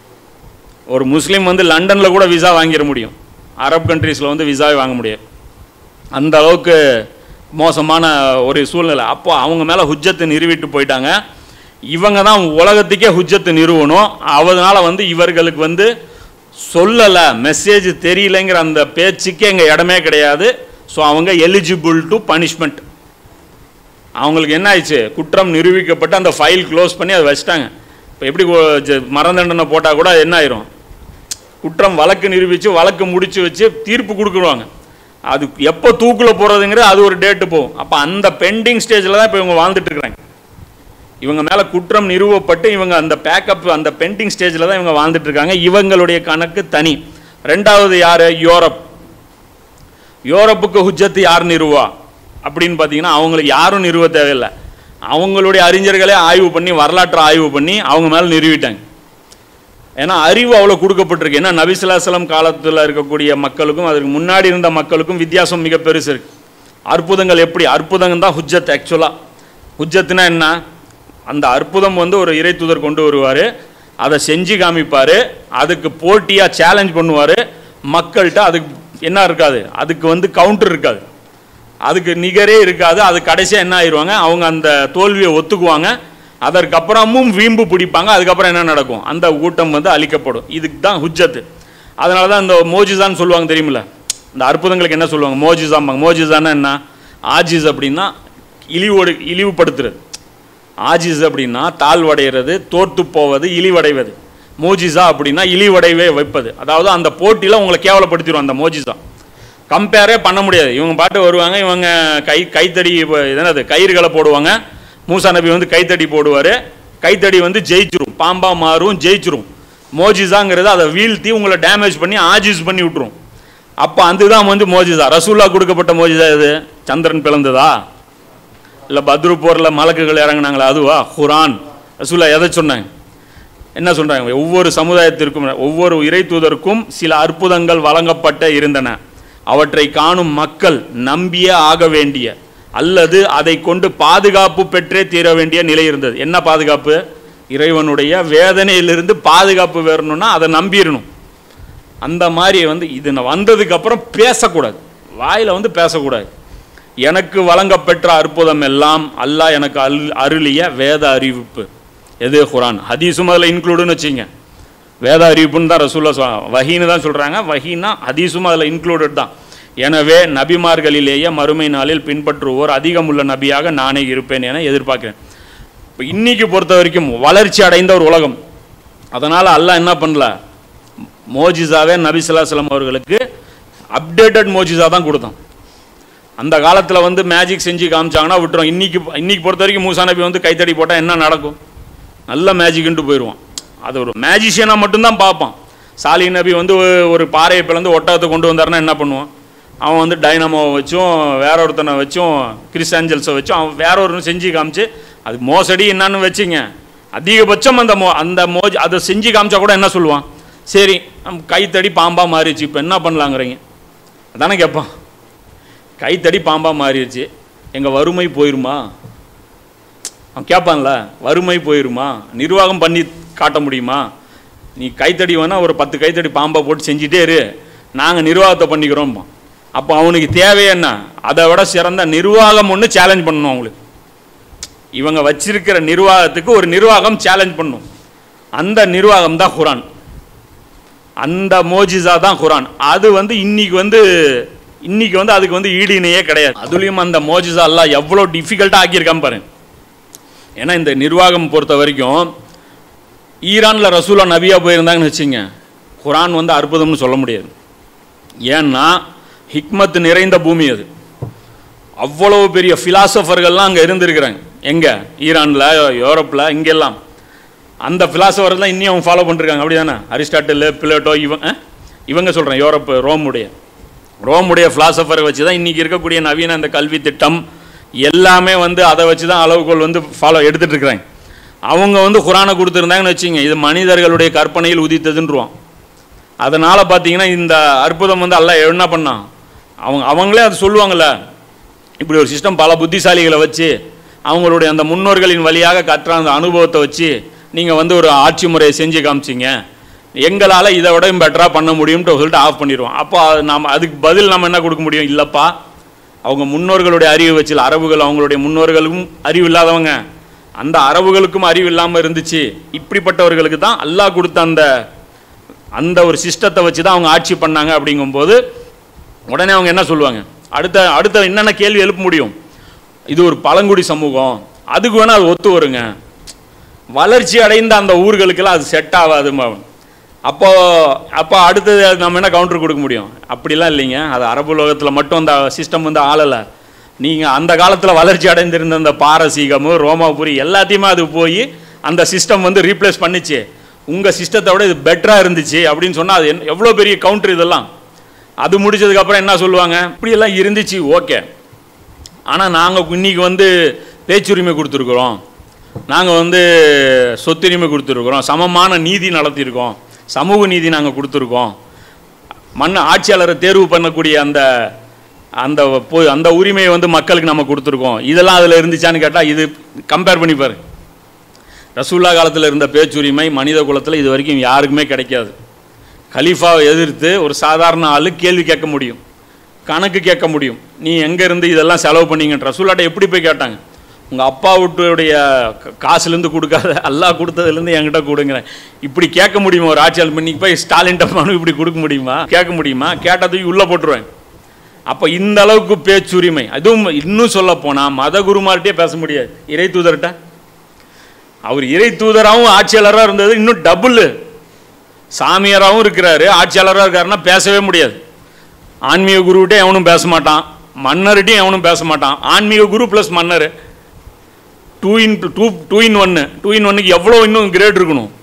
ஒரு முஸ்லீம் வந்து லண்டனில் கூட விசா வாங்கிட முடியும் அரப் கண்ட்ரீஸில் வந்து விசாவே வாங்க முடியாது அந்த அளவுக்கு மோசமான ஒரு சூழ்நிலை அப்போ அவங்க மேலே ஹுஜ்ஜத்தை நிறுவிட்டு போயிட்டாங்க இவங்க தான் உலகத்துக்கே ஹுஜ்ஜத்தை நிறுவணும் அதனால வந்து இவர்களுக்கு வந்து சொல்லலை மெசேஜ் தெரியலைங்கிற அந்த பேச்சுக்கே எங்கள் இடமே கிடையாது ஸோ அவங்க எலிஜிபிள் டு பனிஷ்மெண்ட் அவங்களுக்கு என்ன ஆயிடுச்சு குற்றம் நிரூபிக்கப்பட்டு அந்த ஃபைல் க்ளோஸ் பண்ணி அதை வச்சிட்டாங்க இப்போ எப்படி கொ- ஜ- மரண தண்டனை போட்டால் கூட என்ன ஆயிரும் குற்றம் வழக்கு நிரூபித்து வழக்கு முடிச்சு வச்சு தீர்ப்பு கொடுக்குறாங்க அது எப்போ தூக்கில் போகிறதுங்கிறது அது ஒரு டேட்டு போகும் அப்போ அந்த பெண்டிங் ஸ்டேஜில் தான் இப்போ இவங்க வாழ்ந்துட்டு இருக்கிறாங்க இவங்க மேலே குற்றம் நிறுவப்பட்டு இவங்க அந்த பேக்கப் அந்த பெண்டிங் ஸ்டேஜில் தான் இவங்க வாழ்ந்துட்டு இருக்காங்க இவங்களுடைய கணக்கு தனி ரெண்டாவது யார் யூரோப் யூரோப்புக்கு ஹுஜ்ஜத்து யார் நிறுவா அப்படின்னு பார்த்தீங்கன்னா அவங்களுக்கு யாரும் நிறுவ தேவையில்லை அவங்களுடைய அறிஞர்களே ஆய்வு பண்ணி வரலாற்றை ஆய்வு பண்ணி அவங்க மேலே நிறுவிட்டாங்க ஏன்னா அறிவு அவ்வளோ கொடுக்கப்பட்டிருக்கு ஏன்னா நபிசுல்லாசலம் காலத்தில் இருக்கக்கூடிய மக்களுக்கும் அதற்கு முன்னாடி இருந்த மக்களுக்கும் வித்தியாசம் மிக பெருசு இருக்கு அற்புதங்கள் எப்படி அற்புதம் தான் ஹுஜ்ஜத் ஆக்சுவலாக ஹுஜ்ஜத்துனா என்ன அந்த அற்புதம் வந்து ஒரு இறை தூதர் கொண்டு வருவார் அதை செஞ்சு காமிப்பார் அதுக்கு போட்டியாக சேலஞ்ச் பண்ணுவார் மக்கள்கிட்ட அதுக்கு என்ன இருக்காது அதுக்கு வந்து கவுண்டர் இருக்காது அதுக்கு நிகரே இருக்காது அது கடைசியாக என்ன ஆயிடுவாங்க அவங்க அந்த தோல்வியை ஒத்துக்குவாங்க அதற்கப்புறமும் வீம்பு பிடிப்பாங்க அதுக்கப்புறம் என்ன நடக்கும் அந்த கூட்டம் வந்து அழிக்கப்படும் இதுக்கு தான் ஹுஜ்ஜத்து அதனால தான் இந்த மோஜிசான்னு சொல்லுவாங்க தெரியுமில்ல இந்த அற்புதங்களுக்கு என்ன சொல்லுவாங்க மோஜிசாம்பாங்க மோஜிசான்னா என்ன ஆஜிஸ் அப்படின்னா இழிவோடு இழிவுபடுத்துறது ஆஜிஸ் அப்படின்னா தாழ்வடைகிறது தோற்று போவது இழிவடைவது மோஜிசா அப்படின்னா இழிவடைவே வைப்பது அதாவது அந்த போட்டியில் உங்களை கேவலப்படுத்திடும் அந்த மோஜிசா கம்பேரே பண்ண முடியாது இவங்க பாட்டு வருவாங்க இவங்க கை கைத்தடி இப்ப என்னது கயிறுகளை போடுவாங்க மூசா நபி வந்து கைத்தடி போடுவார் கைத்தடி வந்து ஜெயிச்சிரும் பாம்பா மாறும் ஜெயிச்சிரும் மோஜிசாங்கிறது அதை வீழ்த்தி உங்களை டேமேஜ் பண்ணி ஆஜிஸ் பண்ணி விட்டுரும் அப்போ அதுதான் வந்து மோஜிசா ரசூல்லா கொடுக்கப்பட்ட மோஜிசா இது சந்திரன் பிளந்ததா இல்லை பத்ரு போரில் மலக்குகள் இறங்குனாங்களா அதுவா குரான் ரசூல்லா எதை சொன்னாங்க என்ன சொல்றாங்க ஒவ்வொரு சமுதாயத்திற்கும் ஒவ்வொரு இறை தூதருக்கும் சில அற்புதங்கள் வழங்கப்பட்ட இருந்தன அவற்றை காணும் மக்கள் நம்பியே ஆக வேண்டிய அல்லது அதை கொண்டு பாதுகாப்பு பெற்றே தீர வேண்டிய நிலை இருந்தது என்ன பாதுகாப்பு இறைவனுடைய வேதனையிலிருந்து பாதுகாப்பு வேறணும்னா அதை நம்பிடணும் அந்த மாதிரி வந்து இது நான் வந்ததுக்கு அப்புறம் பேசக்கூடாது வாயில வந்து பேசக்கூடாது எனக்கு வழங்கப்பெற்ற அற்புதம் எல்லாம் அல்லாஹ் எனக்கு அல் அருளிய வேத அறிவிப்பு எது குரான் ஹதீஸும் அதில் இன்க்ளூடுன்னு வச்சுங்க வேத அறிவிப்புன்னு தான் ரசூல்லா சொல் வஹீன்னு தான் சொல்கிறாங்க வஹீனா ஹதீஸும் அதில் இன்க்ளூடட் தான் எனவே நபிமார்களிலேயே மறுமை நாளில் பின்பற்றுவோர் அதிகமுள்ள நபியாக நானே இருப்பேன் என எதிர்பார்க்கிறேன் இப்போ இன்னைக்கு பொறுத்த வரைக்கும் வளர்ச்சி அடைந்த ஒரு உலகம் அதனால் அல்லாஹ் என்ன பண்ணல மோஜிசாவே நபி ஸல்லல்லாஹு அவர்களுக்கு அப்டேட்டட் மோஜிசா தான் கொடுத்தான் அந்த காலத்தில் வந்து மேஜிக் செஞ்சு காமிச்சாங்கன்னா விட்டுரும் இன்னைக்கு இன்னைக்கு பொறுத்த வரைக்கும் மூசா நபி வந்து கைத்தடி போட்டால் என்ன நடக்கும் நல்ல மேஜிக்ன்ட்டு போயிடுவான் அது ஒரு மேஜிஷியனாக மட்டும்தான் பார்ப்பான் சாலி நபி வந்து ஒரு- ஒரு பாறையை பிளந்து ஒட்டகத்தை கொண்டு வந்தாருன்னா என்ன பண்ணுவான் அவன் வந்து டைனமோவை வச்சும் வேற ஒருத்தனை வச்சும் கிறிஸ் ஏஞ்சல்ஸை வச்சும் அவன் வேற ஒரு செஞ்சு காமிச்சு அது மோசடி என்னன்னு வச்சுங்க அதிகபட்சம் அந்த மோ அந்த மோஜ் அதை செஞ்சு காமிச்சா கூட என்ன சொல்லுவான் சரி நம்ம கைத்தடி பாம்பா மாறிடுச்சு இப்போ என்ன பண்ணலாங்கிறீங்க அதானே கேட்பான் கைத்தடி பாம்பா மாறிடுச்சு எங்கள் வறுமை போயிருமா அவன் கேட்பான்ல வறுமை போயிருமா நிர்வாகம் பண்ணி காட்ட முடியுமா நீ கைத்தடி வேணா ஒரு பத்து கைத்தடி பாம்பை போட்டு செஞ்சுட்டே இரு நாங்கள் நிர்வாகத்தை பண்ணிக்கிறோம் அப்போ அவனுக்கு தேவை என்ன அதை விட சிறந்த நிர்வாகம் ஒன்று சேலஞ்ச் பண்ணணும் அவங்களுக்கு இவங்க வச்சிருக்கிற நிர்வாகத்துக்கு ஒரு நிர்வாகம் சேலஞ்ச் பண்ணும் அந்த நிர்வாகம் தான் குரான் அந்த மோஜிசா தான் குரான் அது வந்து இன்னைக்கு வந்து இன்னைக்கு வந்து அதுக்கு வந்து ஈடு இணையே கிடையாது அதுலேயும் அந்த மோஜிசா எல்லாம் எவ்வளோ டிஃபிகல்ட்டாக ஆக்கியிருக்கான் பாருங்க ஏன்னா இந்த நிர்வாகம் பொறுத்த வரைக்கும் ஈரானில் ரசூலா நபியா போயிருந்தாங்கன்னு வச்சுங்க குரான் வந்து அற்புதம்னு சொல்ல முடியாது ஏன்னா ஹிக்மத் நிறைந்த பூமி அது அவ்வளவு பெரிய ஃபிலாசபர்கள்லாம் அங்கே இருந்திருக்கிறாங்க எங்கே ஈரானில் யூரோப்பில் இங்கெல்லாம் அந்த ஃபிலாசபர் தான் இன்னும் அவங்க ஃபாலோ பண்ணிருக்காங்க அப்படி தானே அரிஸ்டாட்டில் பிளேட்டோ இவங்க இவங்க சொல்கிறேன் யூரோப்பு ரோமுடைய ரோமுடைய ஃபிலாசபரை வச்சு தான் இன்றைக்கி இருக்கக்கூடிய நவீன அந்த கல்வி திட்டம் எல்லாமே வந்து அதை வச்சு தான் அளவுகோல் வந்து ஃபாலோ எடுத்துட்டு இருக்கிறாங்க அவங்க வந்து குரானை கொடுத்துருந்தாங்கன்னு வச்சுங்க இது மனிதர்களுடைய கற்பனையில் உதித்ததுன்றுவான் அதனால் பார்த்தீங்கன்னா இந்த அற்புதம் வந்து அல்லாஹ் என்ன பண்ணான் அவங்க அவங்களே அது சொல்லுவாங்கல்ல இப்படி ஒரு சிஸ்டம் பல புத்திசாலிகளை வச்சு அவங்களுடைய அந்த முன்னோர்களின் வழியாக கற்ற அந்த அனுபவத்தை வச்சு நீங்கள் வந்து ஒரு ஆட்சி முறையை செஞ்சு காமிச்சிங்க எங்களால் இதை விட பெட்டராக பண்ண முடியும்ட்டு சொல்லிட்டு ஆஃப் பண்ணிடுவோம் அப்போ அது நாம் அதுக்கு பதில் நம்ம என்ன கொடுக்க முடியும் இல்லைப்பா அவங்க முன்னோர்களுடைய அறிவு வச்சு அரபுகள் அவங்களுடைய முன்னோர்களும் அறிவு இல்லாதவங்க அந்த அரபுகளுக்கும் அறிவு இல்லாமல் இருந்துச்சு இப்படிப்பட்டவர்களுக்கு தான் அல்லாஹ் கொடுத்த அந்த அந்த ஒரு சிஸ்டத்தை வச்சு தான் அவங்க ஆட்சி பண்ணாங்க அப்படிங்கும்போது உடனே அவங்க என்ன சொல்லுவாங்க அடுத்த அடுத்த என்னென்ன கேள்வி எழுப்ப முடியும் இது ஒரு பழங்குடி சமூகம் அதுக்கு வேணால் அது ஒத்து வருங்க வளர்ச்சி அடைந்த அந்த ஊர்களுக்கெல்லாம் அது செட் ஆகாது அப்போ அப்போ அடுத்தது அது நம்ம என்ன கவுண்டர் கொடுக்க முடியும் அப்படிலாம் இல்லைங்க அது அரபு உலகத்தில் மட்டும் அந்த சிஸ்டம் வந்து ஆளலை நீங்கள் அந்த காலத்தில் வளர்ச்சி அடைந்திருந்த அந்த பாரசீகமு ரோமாபுரி எல்லாத்தையுமே அது போய் அந்த சிஸ்டம் வந்து ரீப்ளேஸ் பண்ணிச்சு உங்கள் சிஸ்டத்தை விட இது பெட்டராக இருந்துச்சு அப்படின்னு சொன்னால் அது என்ன- எவ்வளோ பெரிய கவுண்டர் இதெல்லாம் அது முடிச்சதுக்கப்புறம் என்ன சொல்லுவாங்க இப்படியெல்லாம் இருந்துச்சு ஓகே ஆனால் நாங்கள் இன்னைக்கு வந்து பேச்சுரிமை கொடுத்துருக்குறோம் நாங்கள் வந்து சொத்துரிமை கொடுத்துருக்குறோம் சமமான நீதி நடத்தியிருக்கோம் சமூக நீதி நாங்கள் கொடுத்துருக்கோம் மண் ஆட்சியாளரை தேர்வு பண்ணக்கூடிய அந்த அந்த பொ- அந்த உரிமையை வந்து மக்களுக்கு நம்ம கொடுத்துருக்கோம் இதெல்லாம் அதில் இருந்துச்சான்னு கேட்டால் இது கம்பேர் பண்ணி பாரு ரசூல்லா காலத்தில் இருந்த பேச்சுரிமை மனித குலத்தில் இது வரைக்கும் யாருக்குமே கிடைக்காது கலீஃபாவை எதிர்த்து ஒரு சாதாரண ஆளு கேள்வி கேட்க முடியும் கணக்கு கேட்க முடியும் நீ எங்க இருந்து இதெல்லாம் செலவு பண்ணீங்க ரசூல்லாட்ட எப்படி போய் கேட்டாங்க உங்க அப்பா வீட்டுடைய க- காசுலேருந்து கொடுக்காத அல்லாஹ் கொடுத்ததுலேருந்து என்கிட்ட கொடுங்க இப்படி கேட்க முடியுமா ஒரு ஆட்சியாளர் பண்ணி போய் ஸ்டாலின் மனு இப்படி கொடுக்க முடியுமா கேட்க முடியுமா கேட்டதுக்கு உள்ளே போட்டுருவேன் அப்போ இந்த அளவுக்கு பேச்சுரிமை அதுவும் இன்னும் சொல்ல போனால் மத குருமார்கிட்டே பேச முடியாது இறை தூதர்கிட்ட அவர் இறை தூதராகவும் ஆட்சியாளராக இருந்தது இன்னும் டபுள் சாமியாராகவும் இருக்கிறாரு ஆட்சியாளராக இருக்காருன்னா பேசவே முடியாது ஆன்மீக குருவிட்டே எவனும் பேச மாட்டான் மன்னர்கிட்டையும் எவனும் பேச மாட்டான் ஆன்மீக குரு ப்ளஸ் மன்னர் two in two two in ஒன்று டூ இன் ஒன்னுக்கு எவ்வளோ இன்னும் கிரேட் இருக்கணும்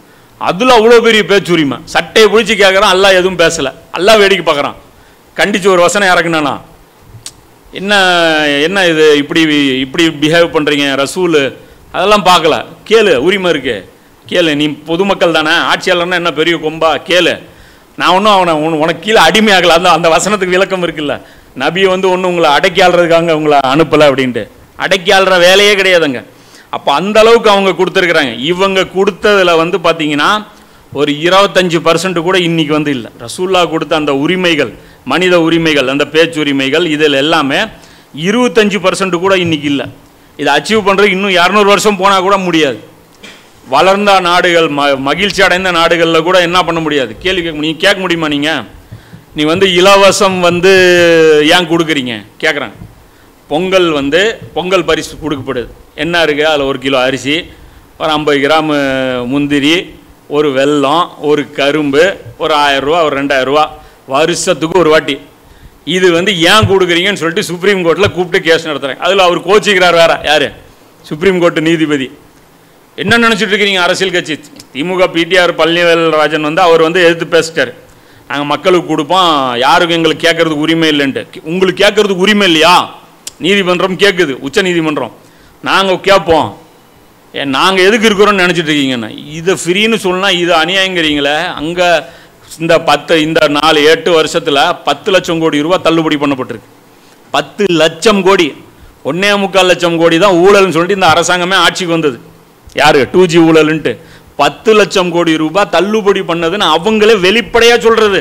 அதில் அவ்வளோ பெரிய பேச்சுரிமை சட்டையை பிடிச்சி கேட்குறான் அல்லாஹ் எதுவும் பேசலை அல்லாஹ் வேடிக்கை பார்க்குறான் கண்டிச்சு ஒரு வசனம் இறக்குனானா என்ன என்ன இது இப்படி இப்படி பிஹேவ் பண்ணுறீங்க ரசூல் அதெல்லாம் பார்க்கல கேளு உரிமை இருக்கு கேளு நீ பொதுமக்கள் தானே ஆட்சியாளர்னா என்ன பெரிய கொம்பா கேளு நான் ஒன்றும் அவனை உன- உனக்கு கீழே அடிமையாகல அந்த அந்த வசனத்துக்கு விளக்கம் இருக்குல்ல நபியை வந்து ஒன்றும் உங்களை அடக்கி ஆள்றதுக்காக உங்களை அனுப்பலை அப்படின்ட்டு அடக்கி ஆள்ற வேலையே கிடையாதுங்க அப்போ அந்த அளவுக்கு அவங்க கொடுத்துருக்குறாங்க இவங்க கொடுத்ததுல வந்து பார்த்தீங்கன்னா ஒரு இருபத்தஞ்சு பர்சன்ட் கூட இன்னைக்கு வந்து இல்லை ரசூல்லா கொடுத்த அந்த உரிமைகள் மனித உரிமைகள் அந்த பேச்சுரிமைகள் இதில் எல்லாமே இருபத்தஞ்சு பர்சன்ட் கூட இன்னைக்கு இல்லை இதை அச்சீவ் பண்ணுறதுக்கு இன்னும் இரநூறு வருஷம் போனால் கூட முடியாது வளர்ந்த நாடுகள் ம மகிழ்ச்சி அடைந்த நாடுகளில் கூட என்ன பண்ண முடியாது கேள்வி கேட்க முடியும் கேட்க முடியுமா நீங்கள் நீ வந்து இலவசம் வந்து ஏன் கொடுக்குறீங்க கேட்குறாங்க பொங்கல் வந்து பொங்கல் பரிசு கொடுக்கப்படுது என்ன இருக்குது அதில் ஒரு கிலோ அரிசி ஒரு ஐம்பது கிராம் முந்திரி ஒரு வெல்லம் ஒரு கரும்பு ஒரு ஆயிரரூவா ஒரு ரெண்டாயிரரூவா வருஷத்துக்கு ஒரு வாட்டி இது வந்து ஏன் கொடுக்குறீங்கன்னு சொல்லிட்டு சுப்ரீம் கோர்ட்டில் கூப்பிட்டு கேஸ் நடத்துகிறாங்க அதில் அவர் கோச்சிக்கிறார் வேற யார் சுப்ரீம் கோர்ட்டு நீதிபதி என்ன நினச்சிட்டு இருக்கிறீங்க அரசியல் கட்சி திமுக பிடிஆர் பழனிவேல் ராஜன் வந்து அவர் வந்து எதிர்த்து பேசிட்டார் நாங்கள் மக்களுக்கு கொடுப்போம் யாருக்கும் எங்களுக்கு கேட்கறதுக்கு உரிமை இல்லைன்ட்டு உங்களுக்கு கேட்கறதுக்கு உரிமை இல்லையா நீதிமன்றம் கேட்குது உச்ச நீதிமன்றம் நாங்கள் கேட்போம் ஏன் நாங்கள் எதுக்கு இருக்கிறோம்னு நினச்சிட்டு இருக்கீங்கண்ணா இதை ஃப்ரீன்னு சொன்னா இது அநியாயங்கிறீங்களே அங்கே இந்த பத்து இந்த நாலு எட்டு வருஷத்தில் பத்து லட்சம் கோடி ரூபாய் தள்ளுபடி பண்ணப்பட்டிருக்கு பத்து லட்சம் கோடி ஒன்னே முக்கால் லட்சம் கோடி தான் ஊழல்னு சொல்லிட்டு இந்த அரசாங்கமே ஆட்சிக்கு வந்தது யாரு டூ ஜி ஊழல்ன்ட்டு பத்து லட்சம் கோடி ரூபாய் தள்ளுபடி பண்ணதுன்னு அவங்களே வெளிப்படையா சொல்றது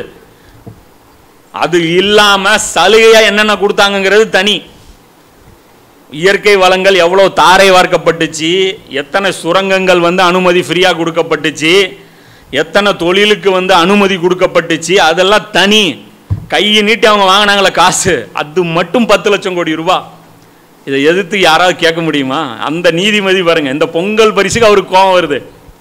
அது இல்லாம சலுகையா என்னென்ன கொடுத்தாங்கங்கிறது தனி இயற்கை வளங்கள் எவ்வளோ தாரை வார்க்கப்பட்டுச்சு எத்தனை சுரங்கங்கள் வந்து அனுமதி ஃப்ரீயாக கொடுக்கப்பட்டுச்சு எத்தனை தொழிலுக்கு வந்து அனுமதி கொடுக்கப்பட்டுச்சு அதெல்லாம் தனி கையை நீட்டி அவங்க வாங்கினாங்களே காசு அது மட்டும் பத்து லட்சம் கோடி ரூபா இதை எதிர்த்து யாராவது கேட்க முடியுமா அந்த நீதிமதி பாருங்க இந்த பொங்கல் பரிசுக்கு அவருக்கு கோவம் வருது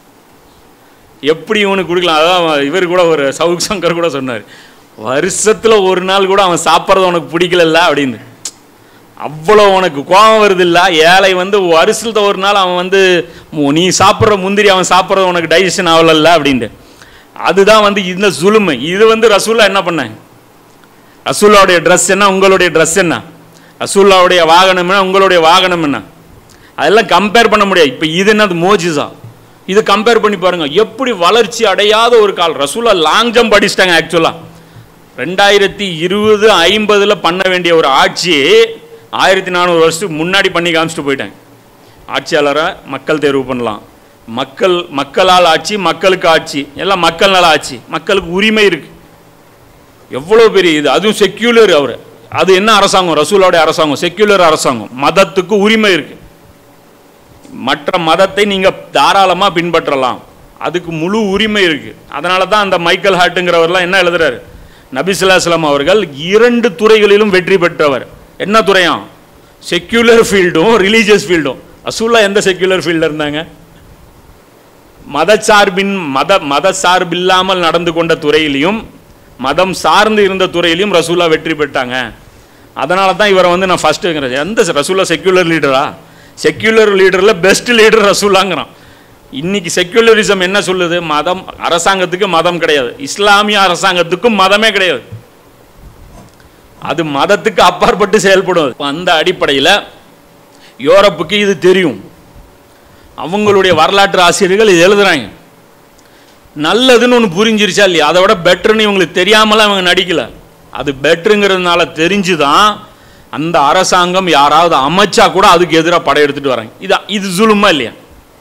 எப்படி இவனுக்கு கொடுக்கலாம் அதான் இவர் கூட ஒரு சவுக் சங்கர் கூட சொன்னார் வருஷத்தில் ஒரு நாள் கூட அவன் சாப்பிட்றது உனக்கு பிடிக்கலல்ல அப்படின்னு அவ்வளோ உனக்கு கோபம் வருது இல்ல ஏழை வந்து வருஷத்துல ஒரு நாள் அவன் வந்து மு- நீ சாப்பிட்ற முந்திரி அவன் சாப்பிட்றது உனக்கு டைஜஷன் ஆகலல்ல அப்படின்ட்டு அதுதான் வந்து இந்த சுலுமை இது வந்து ரசூல்லா என்ன பண்ணாங்க ரசூல்லாவுடைய ட்ரெஸ் என்ன உங்களுடைய ட்ரெஸ் என்ன ரசூல்லாவுடைய வாகனம் என்ன உங்களுடைய வாகனம் என்ன அதெல்லாம் கம்பேர் பண்ண முடியாது இப்போ இது என்னது மோஜிசா இது கம்பேர் பண்ணி பாருங்க எப்படி வளர்ச்சி அடையாத ஒரு கால் ரசூல்லா லாங் ஜம்ப் அடிச்சிட்டாங்க ஆக்சுவலாக ரெண்டாயிரத்தி இருபது ஐம்பதில் பண்ண வேண்டிய ஒரு ஆட்சி ஆயிரத்தி நானூறு வருஷத்துக்கு முன்னாடி பண்ணி காமிச்சிட்டு போயிட்டாங்க ஆட்சியாளரை மக்கள் தேர்வு பண்ணலாம் மக்கள் மக்களால் ஆட்சி மக்களுக்கு ஆட்சி எல்லாம் மக்கள் நல ஆட்சி மக்களுக்கு உரிமை இருக்கு எவ்வளோ பெரிய இது அதுவும் செக்யூலர் அவர் அது என்ன அரசாங்கம் ரசூலோடைய அரசாங்கம் செக்யூலர் அரசாங்கம் மதத்துக்கு உரிமை இருக்கு மற்ற மதத்தை நீங்க தாராளமா பின்பற்றலாம் அதுக்கு முழு உரிமை இருக்கு அதனால தான் அந்த மைக்கேல் ஹார்ட்டுங்கிறவர்லாம் என்ன எழுதுறாரு நபிசுல்லாஸ்லாம் அவர்கள் இரண்டு துறைகளிலும் வெற்றி பெற்றவர் என்ன துறையாம் செக்யூலர் ஃபீல்டும் ரிலீஜியஸ் ஃபீல்டும் ரசூல்லா எந்த செக்யூலர் ஃபீல்டில் இருந்தாங்க மதச்சார்பின் மத மத சார்பில்லாமல் நடந்து கொண்ட துறையிலையும் மதம் சார்ந்து இருந்த துறையிலையும் ரசூலா வெற்றி பெற்றாங்க அதனால தான் இவரை வந்து நான் ஃபஸ்ட்டுங்கிறேன் எந்த ரசூலா செக்யூலர் லீடரா செக்யூலர் லீடரில் பெஸ்ட் லீடர் ரசூலாங்கிறான் இன்னைக்கு செக்யூலரிசம் என்ன சொல்லுது மதம் அரசாங்கத்துக்கு மதம் கிடையாது இஸ்லாமிய அரசாங்கத்துக்கும் மதமே கிடையாது அது மதத்துக்கு அப்பாற்பட்டு செயல்படும் இப்ப அந்த அடிப்படையில் யூரோப்புக்கு இது தெரியும் அவங்களுடைய வரலாற்று ஆசிரியர்கள் இது எழுதுறாங்க நல்லதுன்னு ஒன்று புரிஞ்சிருச்சா இல்லையா அதை விட பெட்டர்னு இவங்களுக்கு தெரியாமலாம் அவங்க நடிக்கல அது பெட்டருங்கிறதுனால தெரிஞ்சு தான் அந்த அரசாங்கம் யாராவது அமைச்சா கூட அதுக்கு எதிராக படையெடுத்துட்டு வராங்க இது இது சுலுமா இல்லையா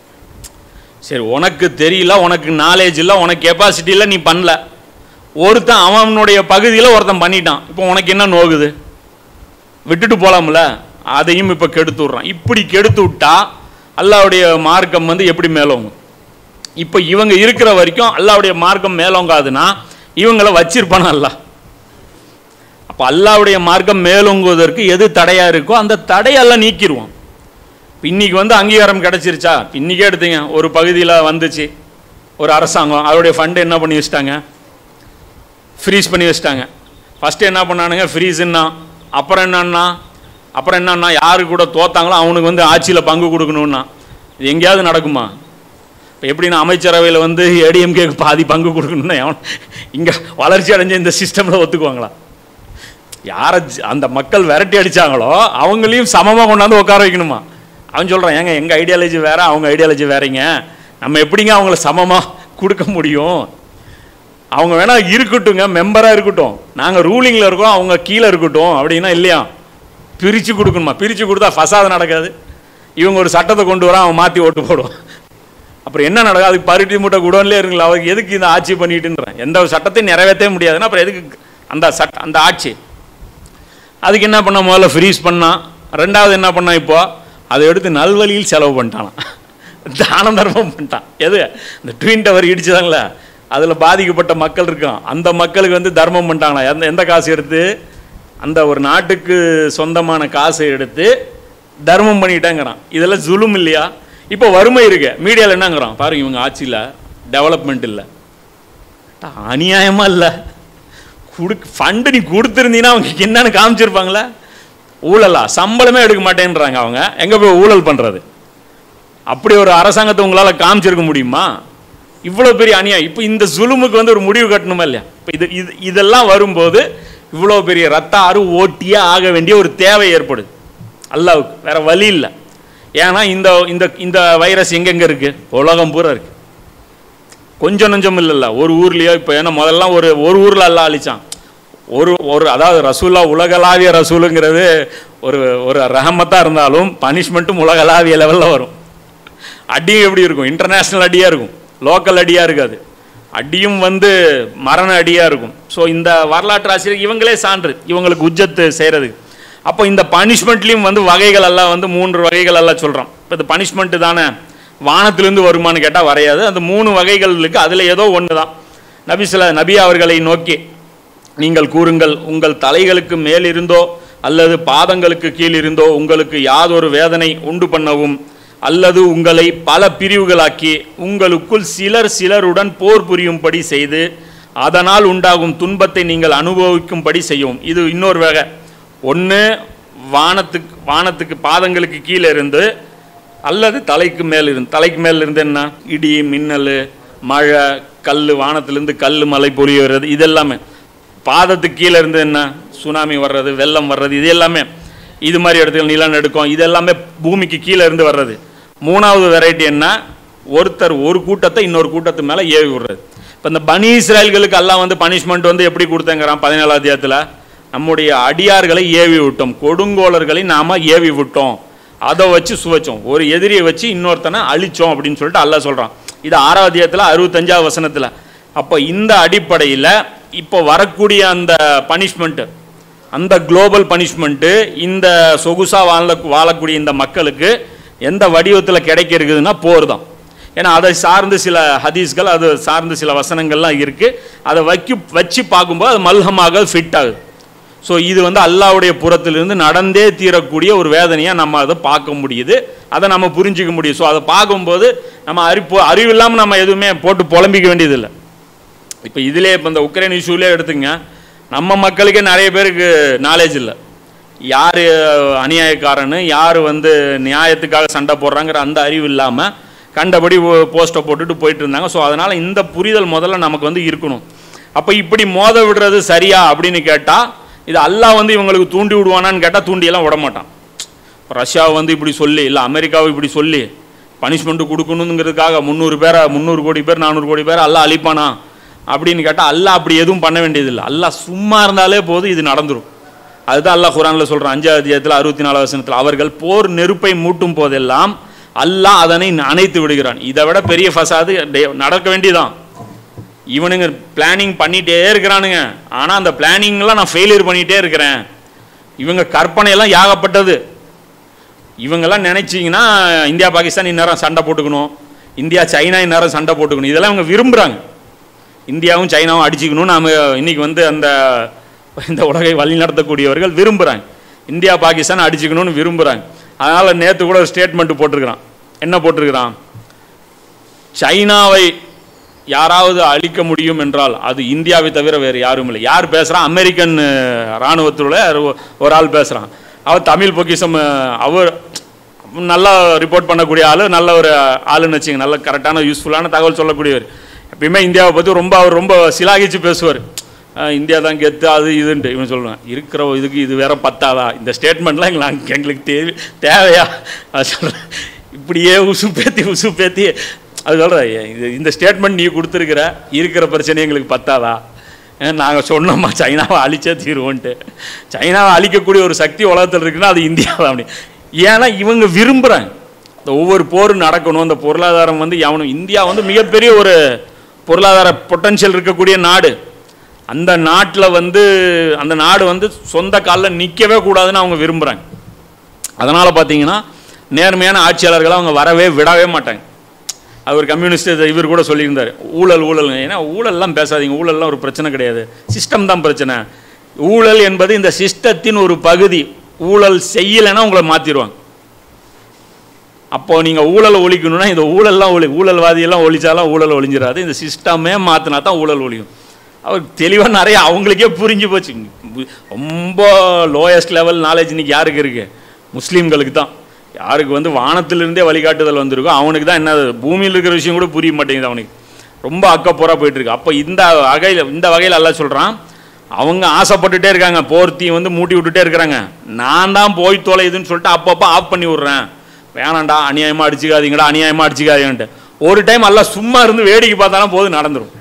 சரி உனக்கு தெரியல உனக்கு நாலேஜ் இல்லை உனக்கு கெப்பாசிட்டி இல்லை நீ பண்ணல ஒருத்தன் அவனுடைய பகுதியில் ஒருத்தன் பண்ணிட்டான் இப்போ உனக்கு என்ன நோகுது விட்டுட்டு போலாம்ல அதையும் இப்போ கெடுத்து விட்றான் இப்படி கெடுத்து விட்டா அல்லாவுடைய மார்க்கம் வந்து எப்படி மேலோங்கும் இப்போ இவங்க இருக்கிற வரைக்கும் அல்லாவுடைய மார்க்கம் மேலோங்காதுன்னா இவங்களை வச்சிருப்பானா அல்லாஹ் அப்போ அல்லாவுடைய மார்க்கம் மேலோங்குவதற்கு எது தடையா இருக்கோ அந்த தடையெல்லாம் நீக்கிடுவான் இப்ப இன்னைக்கு வந்து அங்கீகாரம் கிடைச்சிருச்சா இன்னைக்கே எடுத்தீங்க ஒரு பகுதியில் வந்துச்சு ஒரு அரசாங்கம் அவருடைய ஃபண்டு என்ன பண்ணி வச்சிட்டாங்க ஃப்ரீஸ் பண்ணி வச்சிட்டாங்க ஃபஸ்ட்டு என்ன பண்ணானுங்க ஃப்ரீஸ்ன்னா அப்புறம் என்னன்னா அப்புறம் என்னன்னா யாரு கூட தோத்தாங்களோ அவனுக்கு வந்து ஆட்சியில் பங்கு கொடுக்கணும்னா இது எங்கேயாவது நடக்குமா இப்போ எப்படின்னா அமைச்சரவையில் வந்து ஏடிஎம்கேக்கு பாதி பங்கு கொடுக்கணும்னா எவன் இங்கே வளர்ச்சி அடைஞ்ச இந்த சிஸ்டமில் ஒத்துக்குவாங்களா யாரை ஜ- அந்த மக்கள் விரட்டி அடிச்சாங்களோ அவங்களையும் சமமாக கொண்டாந்து உட்கார வைக்கணுமா அவன் சொல்கிறான் ஏங்க எங்கள் ஐடியாலஜி வேற அவங்க ஐடியாலஜி வேறங்க நம்ம எப்படிங்க அவங்கள சமமாக கொடுக்க முடியும் அவங்க வேணா இருக்கட்டுங்க மெம்பராக இருக்கட்டும் நாங்கள் ரூலிங்கில் இருக்கோம் அவங்க கீழே இருக்கட்டும் அப்படின்னா இல்லையா பிரித்து கொடுக்கணுமா பிரித்து கொடுத்தா ஃபசாத நடக்காது இவங்க ஒரு சட்டத்தை கொண்டு வரான் அவன் மாற்றி ஓட்டு போடுவான் அப்புறம் என்ன நடக்கும் அதுக்கு பருட்டி மூட்டை குடோன்லேயே இருக்குங்களா அவருக்கு எதுக்கு இந்த ஆட்சி பண்ணிட்டுன்றேன் எந்த ஒரு சட்டத்தையும் நிறைவேற்றவே முடியாதுன்னா அப்புறம் எதுக்கு அந்த சட்ட அந்த ஆட்சி அதுக்கு என்ன பண்ண முதல்ல ஃப்ரீஸ் பண்ணான் ரெண்டாவது என்ன பண்ணான் இப்போ அதை எடுத்து நல்வழியில் செலவு பண்ணிட்டானாம் தானம் தர்மம் பண்ணிட்டான் எது இந்த ட்வின் டவர் இடிச்சுதாங்கள அதில் பாதிக்கப்பட்ட மக்கள் இருக்கான் அந்த மக்களுக்கு வந்து தர்மம் பண்ணிட்டாங்களா எந்த எந்த காசு எடுத்து அந்த ஒரு நாட்டுக்கு சொந்தமான காசை எடுத்து தர்மம் பண்ணிட்டாங்கிறான் இதெல்லாம் ஜுலும் இல்லையா இப்போ வறுமை இருக்கு மீடியாவில் என்னங்கிறான் பாருங்க இவங்க ஆட்சியில் டெவலப்மெண்ட் இல்லை அநியாயமா இல்லை குடுக் ஃபண்டு நீ கொடுத்துருந்தீங்கன்னா அவங்க என்னன்னு காமிச்சிருப்பாங்களே ஊழலா சம்பளமே எடுக்க மாட்டேன்றாங்க அவங்க எங்கே போய் ஊழல் பண்ணுறது அப்படி ஒரு அரசாங்கத்தை உங்களால் காமிச்சிருக்க முடியுமா இவ்வளோ பெரிய அநியாயம் இப்போ இந்த ஜுலுமுக்கு வந்து ஒரு முடிவு கட்டணுமா இல்லையா இப்போ இது இது இதெல்லாம் வரும்போது இவ்வளோ பெரிய ரத்த ஆறு ஓட்டியே ஆக வேண்டிய ஒரு தேவை ஏற்படுது அல்லாவுக்கு வேற வழி இல்லை ஏன்னா இந்த இந்த இந்த வைரஸ் எங்கெங்கே இருக்குது உலகம் பூரா இருக்குது கொஞ்சம் நஞ்சம் இல்லைல்ல ஒரு ஊர்லேயோ இப்போ ஏன்னா முதல்லாம் ஒரு ஒரு ஊரில் எல்லாம் அழிச்சான் ஒரு ஒரு அதாவது ரசூலா உலகளாவிய ரசூலுங்கிறது ஒரு ஒரு ரஹமத்தாக இருந்தாலும் பனிஷ்மெண்ட்டும் உலகளாவிய லெவலில் வரும் அடியும் எப்படி இருக்கும் இன்டர்நேஷ்னல் அடியாக இருக்கும் லோக்கல் அடியாக இருக்காது அடியும் வந்து மரண அடியாக இருக்கும் ஸோ இந்த வரலாற்று ஆசிரியர் இவங்களே சான்று இவங்களுக்கு உஜ்ஜத்து செய்கிறதுக்கு அப்போ இந்த பனிஷ்மெண்ட்லேயும் வந்து வகைகள் எல்லாம் வந்து மூன்று வகைகள் எல்லாம் சொல்கிறோம் இப்போ இது பனிஷ்மெண்ட்டு தானே வானத்திலிருந்து வருமான்னு கேட்டால் வரையாது அந்த மூணு வகைகள் இருக்குது அதில் ஏதோ ஒன்று தான் நபி சில நபி அவர்களை நோக்கி நீங்கள் கூறுங்கள் உங்கள் தலைகளுக்கு மேலிருந்தோ அல்லது பாதங்களுக்கு கீழிருந்தோ உங்களுக்கு யாதொரு வேதனை உண்டு பண்ணவும் அல்லது உங்களை பல பிரிவுகளாக்கி உங்களுக்குள் சிலர் சிலருடன் போர் புரியும்படி செய்து அதனால் உண்டாகும் துன்பத்தை நீங்கள் அனுபவிக்கும்படி செய்யவும் இது இன்னொரு வகை ஒன்று வானத்துக்கு வானத்துக்கு பாதங்களுக்கு கீழே இருந்து அல்லது தலைக்கு மேல் இருந்து தலைக்கு மேல் இருந்து என்ன இடி மின்னல் மழை கல் வானத்திலிருந்து கல் மலை பொழியறது இது எல்லாமே பாதத்துக்கு கீழே இருந்து என்ன சுனாமி வர்றது வெள்ளம் வர்றது இது எல்லாமே இது மாதிரி இடத்துல நிலநடுக்கம் இது எல்லாமே பூமிக்கு கீழே இருந்து வர்றது மூணாவது வெரைட்டி என்ன ஒருத்தர் ஒரு கூட்டத்தை இன்னொரு கூட்டத்து மேலே ஏவி விடுறது இப்போ இந்த பனி இஸ்ராயல்களுக்கு எல்லாம் வந்து பனிஷ்மெண்ட் வந்து எப்படி கொடுத்தேங்கிறான் பதினேழாம் அத்தியாயத்தில் நம்முடைய அடியார்களை ஏவி விட்டோம் கொடுங்கோலர்களை நாம ஏவி விட்டோம் அதை வச்சு சுவைச்சோம் ஒரு எதிரியை வச்சு இன்னொருத்தனை அழிச்சோம் அப்படின்னு சொல்லிட்டு அல்லாஹ் சொல்கிறான் இது ஆறாவது அத்தியாயத்தில் அறுபத்தஞ்சாவது வசனத்தில் அப்போ இந்த அடிப்படையில் இப்போ வரக்கூடிய அந்த பனிஷ்மெண்ட்டு அந்த குளோபல் பனிஷ்மெண்ட்டு இந்த சொகுசாக வாழ வாழக்கூடிய இந்த மக்களுக்கு எந்த வடிவத்தில் கிடைக்க இருக்குதுன்னா போர் தான் ஏன்னா அதை சார்ந்து சில ஹதீஸ்கள் அது சார்ந்து சில வசனங்கள்லாம் இருக்குது அதை வைக்கி வச்சு பார்க்கும்போது அது மல்ஹமாக ஃபிட் ஆகுது ஸோ இது வந்து அல்லாவுடைய புறத்திலிருந்து நடந்தே தீரக்கூடிய ஒரு வேதனையாக நம்ம அதை பார்க்க முடியுது அதை நம்ம புரிஞ்சிக்க முடியும் ஸோ அதை பார்க்கும்போது நம்ம அறிவு அறிவு இல்லாமல் நம்ம எதுவுமே போட்டு புலம்பிக்க வேண்டியதில்லை இப்போ இதிலே இப்போ இந்த உக்ரைன் இஷ்யூலே எடுத்துங்க நம்ம மக்களுக்கே நிறைய பேருக்கு நாலேஜ் இல்லை யார் அநியாயக்காரன்னு யார் வந்து நியாயத்துக்காக சண்டை போடுறாங்கிற அந்த அறிவு இல்லாமல் கண்டபடி போஸ்ட்டை போட்டுட்டு போயிட்டு இருந்தாங்க ஸோ அதனால் இந்த புரிதல் முதல்ல நமக்கு வந்து இருக்கணும் அப்போ இப்படி மோத விடுறது சரியா அப்படின்னு கேட்டால் இது அல்லாஹ் வந்து இவங்களுக்கு தூண்டி விடுவானான்னு கேட்டால் தூண்டியெல்லாம் விட மாட்டான் ரஷ்யாவை வந்து இப்படி சொல்லி இல்லை அமெரிக்காவை இப்படி சொல்லி பனிஷ்மெண்ட்டு கொடுக்கணுங்கிறதுக்காக முந்நூறு பேரை முந்நூறு கோடி பேர் நானூறு கோடி பேர் அல்லாஹ் அழிப்பானா அப்படின்னு கேட்டால் அல்லாஹ் அப்படி எதுவும் பண்ண வேண்டியதில்லை அல்லாஹ் சும்மா இருந்தாலே போதும் இது நடந்துரும் அதுதான் அல்லாஹ் குரானில் சொல்கிறான் அஞ்சாவது அத்தியாயத்தில் அறுபத்தி நாலாவது வசனத்தில் அவர்கள் போர் நெருப்பை மூட்டும் போதெல்லாம் அல்லாஹ் அதனை அணைத்து விடுகிறான் இதை விட பெரிய ஃபசாது டே- நடக்க வேண்டியதான் இவனுங்க பிளானிங் பண்ணிட்டே இருக்கிறானுங்க ஆனால் அந்த பிளானிங்லாம் நான் ஃபெயிலியர் பண்ணிகிட்டே இருக்கிறேன் இவங்க கற்பனையெல்லாம் யாகப்பட்டது இவங்கெல்லாம் நினைச்சீங்கன்னா இந்தியா பாகிஸ்தான் இந்நேரம் சண்டை போட்டுக்கணும் இந்தியா சைனா இந்நேரம் சண்டை போட்டுக்கணும் இதெல்லாம் இவங்க விரும்புகிறாங்க இந்தியாவும் சைனாவும் அடிச்சுக்கணும் நாம இன்னைக்கு வந்து அந்த இந்த உலகை வழிநடத்தக்கூடியவர்கள் விரும்புகிறாங்க இந்தியா பாகிஸ்தான் அடிச்சுக்கணும்னு விரும்புகிறாங்க அதனால் நேற்று கூட ஒரு ஸ்டேட்மெண்ட் போட்டிருக்கிறான் என்ன போட்டிருக்கிறான் சைனாவை யாராவது அழிக்க முடியும் என்றால் அது இந்தியாவை தவிர வேறு யாரும் இல்லை யார் பேசுகிறான் அமெரிக்கன் அஹ், இராணுவத்துல ஒரு- ஒரு ஆள் பேசுகிறான் அவர் தமிழ் பொக்கிஷம் அஹ், அவர் நல்லா ரிப்போர்ட் பண்ணக்கூடிய ஆள் நல்ல ஒரு ஆளுன்னு வச்சுங்க நல்ல கரெக்டான யூஸ்ஃபுல்லான தகவல் சொல்லக்கூடியவர் எப்பயுமே இந்தியாவை பற்றி ரொம்ப அவர் ரொம்ப சிலாகிச்சு பேசுவார் அஹ் இந்தியா தான் கெத்து அது இதுன்ட்டு இவன் சொல்லுவேன் இருக்கிற இதுக்கு இது வேற பத்தாதா இந்த ஸ்டேட்மெண்ட்லாம் எங்களுக்கு எங்களுக்கு தேவை தேவையா அது சொல்கிறேன் இப்படியே உசுப்பேத்தி உசுப்பேத்தி அது சொல்கிறேன் இது இந்த ஸ்டேட்மெண்ட் நீ கொடுத்துருக்குற இருக்கிற பிரச்சனை எங்களுக்கு பத்தாதா நாங்கள் சொன்னோம்மா சைனாவை அழிச்சே தீருவோன்ட்டு சைனாவை அழிக்கக்கூடிய ஒரு சக்தி உலகத்தில் இருக்குன்னா அது இந்தியா தான் அப்படி ஏன்னா இவங்க விரும்புகிறாங்க இந்த ஒவ்வொரு போரும் நடக்கணும் இந்த பொருளாதாரம் வந்து எவனும் இந்தியா வந்து மிகப்பெரிய ஒரு பொருளாதார பொட்டன்ஷியல் இருக்கக்கூடிய நாடு அந்த நாட்டில் வந்து அந்த நாடு வந்து சொந்த காலில் நிற்கவே கூடாதுன்னு அவங்க விரும்புகிறாங்க அதனால் பார்த்தீங்கன்னா நேர்மையான ஆட்சியாளர்களை அவங்க வரவே விடவே மாட்டாங்க அவர் கம்யூனிஸ்ட் இவர் கூட சொல்லியிருந்தார் ஊழல் ஊழல் ஏன்னா ஊழல்லாம் பேசாதீங்க ஊழல்லாம் ஒரு பிரச்சனை கிடையாது சிஸ்டம் தான் பிரச்சனை ஊழல் என்பது இந்த சிஸ்டத்தின் ஒரு பகுதி ஊழல் செய்யலைன்னா உங்களை மாற்றிடுவாங்க அப்போ நீங்கள் ஊழலை ஒழிக்கணும்னா இந்த ஊழல்லாம் ஒளி ஊழல்வாதியெல்லாம் ஒழிச்சாலும் ஊழல் ஒழிஞ்சிடாது இந்த சிஸ்டமே மாற்றினா தான் ஊழல் ஒழியும் அவர் தெளிவாக நிறைய அவங்களுக்கே புரிஞ்சு போச்சு ரொம்ப லோயஸ்ட் லெவல் நாலேஜ் இன்னைக்கு யாருக்கு இருக்கு முஸ்லீம்களுக்கு தான் யாருக்கு வந்து வானத்திலிருந்தே வழிகாட்டுதல் வந்திருக்கோ அவனுக்கு தான் என்ன பூமியில் இருக்கிற விஷயம் கூட புரிய மாட்டேங்குது அவனுக்கு ரொம்ப அக்கப்போரா போயிட்டு இருக்கு அப்போ இந்த வகையில் இந்த வகையில் எல்லாம் சொல்கிறான் அவங்க ஆசைப்பட்டுட்டே இருக்காங்க போர்த்தி வந்து மூட்டி விட்டுட்டே இருக்கிறாங்க நான் தான் போய் தொலையுதுன்னு சொல்லிட்டு அப்பப்போ ஆஃப் பண்ணி விட்றேன் வேணாண்டா அநியாயமாக அடிச்சுக்காதீங்கடா அநியாயமாக அடிச்சுக்காதீங்கன்ட்டு ஒரு டைம் எல்லாம் சும்மா இருந்து வேடிக்கை பார்த்தாலும் போது நடந்துரும்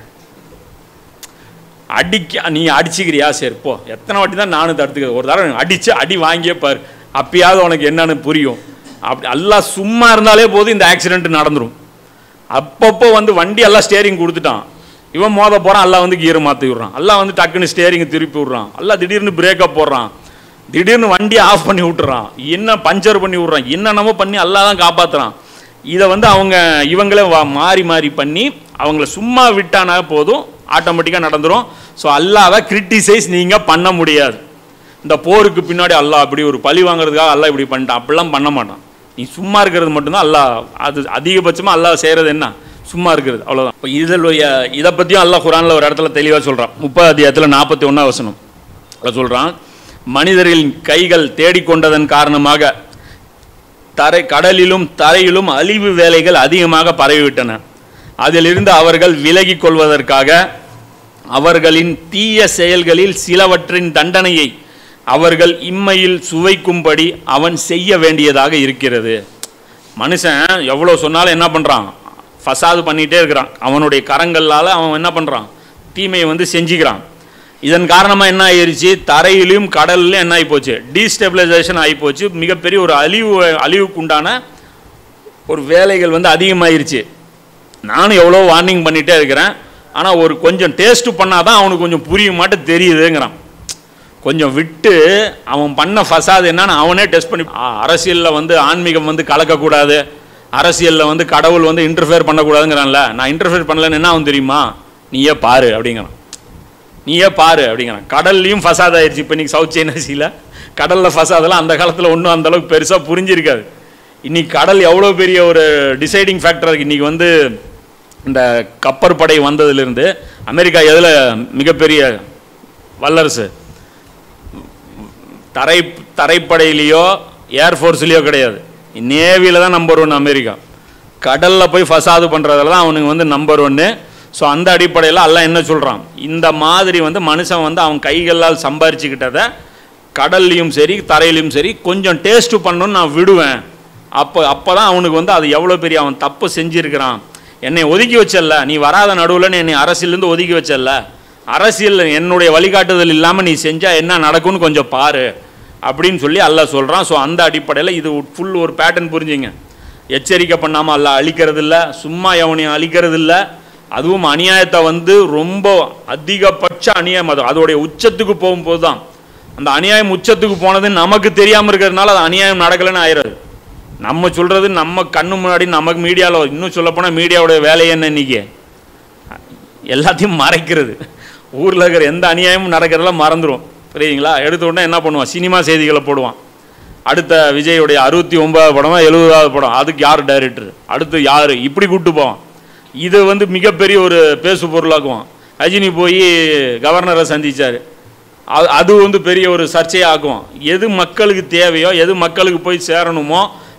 அடிக்க நீ அடிச்சுக்கிறியா சரி போ எத்தனை வாட்டி தான் நானும் தடுத்துக்கிறேன் ஒரு தடவை அடிச்சு அடி வாங்கியே பாரு அப்பயாவது உனக்கு என்னன்னு புரியும் அப்படி எல்லாம் சும்மா இருந்தாலே போதும் இந்த ஆக்சிடென்ட் நடந்துரும் அப்பப்போ வந்து வண்டி எல்லாம் ஸ்டேரிங் கொடுத்துட்டான் இவன் மோத போகிறான் எல்லாம் வந்து கியர் மாற்றி விட்றான் எல்லாம் வந்து டக்குன்னு ஸ்டேரிங் திருப்பி விட்றான் எல்லாம் திடீர்னு பிரேக்கப் போடுறான் திடீர்னு வண்டியை ஆஃப் பண்ணி விட்டுறான் என்ன பஞ்சர் பண்ணி விட்றான் என்னென்னமோ பண்ணி எல்லாம் தான் காப்பாற்றுறான் இதை வந்து அவங்க இவங்களே வா- மாறி மாறி பண்ணி அவங்கள சும்மா விட்டானா போதும் ஆட்டோமேட்டிக்காக நடந்துரும் ஸோ அல்லாவை கிரிட்டிசைஸ் நீங்கள் பண்ண முடியாது இந்த போருக்கு பின்னாடி அல்லாஹ் அப்படி ஒரு பழி வாங்குறதுக்காக அல்லாஹ் இப்படி பண்ணிட்டான் அப்படிலாம் பண்ண மாட்டான் நீ சும்மா இருக்கிறது மட்டும்தான் அல்லாஹ் அது அதிகபட்சமாக அல்லாஹ் செய்கிறது என்ன சும்மா இருக்கிறது அவ்வளோதான் இப்போ இதில் இதை பற்றியும் அல்லாஹ் குரானில் ஒரு இடத்துல தெளிவாக சொல்கிறான் முப்பது அதிகாரத்தில் நாற்பத்தி ஒன்றா வசனம் அதில் சொல்கிறான் மனிதர்களின் கைகள் தேடிக்கொண்டதன் காரணமாக தரை கடலிலும் தரையிலும் அழிவு வேலைகள் அதிகமாக பரவிவிட்டன அதிலிருந்து அவர்கள் விலகிக் கொள்வதற்காக அவர்களின் தீய செயல்களில் சிலவற்றின் தண்டனையை அவர்கள் இம்மையில் சுவைக்கும்படி அவன் செய்ய வேண்டியதாக இருக்கிறது மனுஷன் எவ்வளோ சொன்னாலும் என்ன பண்ணுறான் ஃபசாது பண்ணிகிட்டே இருக்கிறான் அவனுடைய கரங்களால் அவன் என்ன பண்ணுறான் தீமையை வந்து செஞ்சுக்கிறான் இதன் காரணமாக என்ன ஆயிருச்சு தரையிலும் கடல்லையும் என்ன ஆகிப்போச்சு டீஸ்டெபிலைசேஷன் ஆகிப்போச்சு மிகப்பெரிய ஒரு அழிவு அழிவுக்குண்டான ஒரு வேலைகள் வந்து அதிகமாயிருச்சு நானும் எவ்வளோ வார்னிங் பண்ணிகிட்டே இருக்கிறேன் ஆனால் ஒரு கொஞ்சம் டேஸ்ட் பண்ணால் தான் அவனுக்கு கொஞ்சம் புரிய மாட்டேன் தெரியுதுங்கிறான் கொஞ்சம் விட்டு அவன் பண்ண ஃபசாது என்னன்னு அவனே டெஸ்ட் பண்ணி அரசியலில் வந்து ஆன்மீகம் வந்து கலக்கக்கூடாது அரசியலில் வந்து கடவுள் வந்து இன்டர்ஃபியர் பண்ணக்கூடாதுங்கிறான்ல நான் இன்டர்ஃபியர் பண்ணலன்னு என்ன ஆகும் தெரியுமா நீயே பாரு அப்படிங்கிறான் நீயே பாரு அப்படிங்கிறான் கடல்லையும் ஃபசாத் ஆயிடுச்சு இப்போ இன்னைக்கு சவுத் சைனா சீல கடலில் ஃபசாதெல்லாம் அந்த காலத்தில் ஒன்றும் அந்த அளவுக்கு பெருசாக புரிஞ்சிருக்காது இன்னைக்கு கடல் எவ்வளோ பெரிய ஒரு டிசைடிங் ஃபேக்டர் இருக்கு இன்னைக்கு வந்து இந்த கப்பற்படை வந்ததுலேருந்து அமெரிக்கா எதில் மிகப்பெரிய வல்லரசு தரை தரைப்படையிலையோ ஏர்ஃபோர்ஸ்லேயோ கிடையாது நேவியில் தான் நம்பர் ஒன் அமெரிக்கா கடலில் போய் ஃபசாது பண்ணுறதுல தான் அவனுங்க வந்து நம்பர் ஒன்று ஸோ அந்த அடிப்படையில் எல்லாம் என்ன சொல்கிறான் இந்த மாதிரி வந்து மனுஷன் வந்து அவன் கைகளால் சம்பாரிச்சுக்கிட்டதை கடல்லையும் சரி தரையிலையும் சரி கொஞ்சம் டேஸ்ட் பண்ணணும்னு நான் விடுவேன் அப்போ அப்போ தான் அவனுக்கு வந்து அது எவ்வளோ பெரிய அவன் தப்பு செஞ்சிருக்கிறான் என்னை ஒதுக்கி வச்சல்ல நீ வராத நடுவில் என்னை அரசியலேருந்து ஒதுக்கி வச்சல்ல அரசியல் என்னுடைய வழிகாட்டுதல் இல்லாமல் நீ செஞ்சால் என்ன நடக்கும்னு கொஞ்சம் பாரு அப்படின்னு சொல்லி அல்லாஹ் சொல்கிறான் ஸோ அந்த அடிப்படையில் இது ஃபுல் ஒரு பேட்டர்ன் புரிஞ்சுங்க எச்சரிக்கை பண்ணாமல் அல்லாஹ் அழிக்கிறது இல்ல சும்மா எவனையும் அழிக்கிறது இல்ல அதுவும் அநியாயத்தை வந்து ரொம்ப அதிகபட்ச அநியாயம் அது அதோடைய உச்சத்துக்கு போகும்போது தான் அந்த அநியாயம் உச்சத்துக்கு போனது நமக்கு தெரியாமல் இருக்கிறதுனால அது அநியாயம் நடக்கலைன்னு ஆயிடுது நம்ம சொல்கிறது நம்ம கண்ணு முன்னாடி நமக்கு மீடியாவில் இன்னும் சொல்லப்போனால் மீடியாவோட வேலை என்ன இன்னைக்கு எல்லாத்தையும் மறைக்கிறது ஊரில் இருக்கிற எந்த அநியாயமும் நடக்கிறதெல்லாம் மறந்துடும் புரியுதுங்களா எடுத்த உடனே என்ன பண்ணுவான் சினிமா செய்திகளை போடுவான் அடுத்த விஜயோடைய அறுபத்தி ஒன்பதாவது படமா எழுபதாவது படம் அதுக்கு யார் டைரக்டர் அடுத்து யார் இப்படி கூப்பிட்டு போவான் இது வந்து மிகப்பெரிய ஒரு பேசு பொருளாக்குவான் ரஜினி போய் கவர்னரை சந்திச்சார் அது அது வந்து பெரிய ஒரு சர்ச்சையை ஆக்குவான் எது மக்களுக்கு தேவையோ எது மக்களுக்கு போய் சேரணுமோ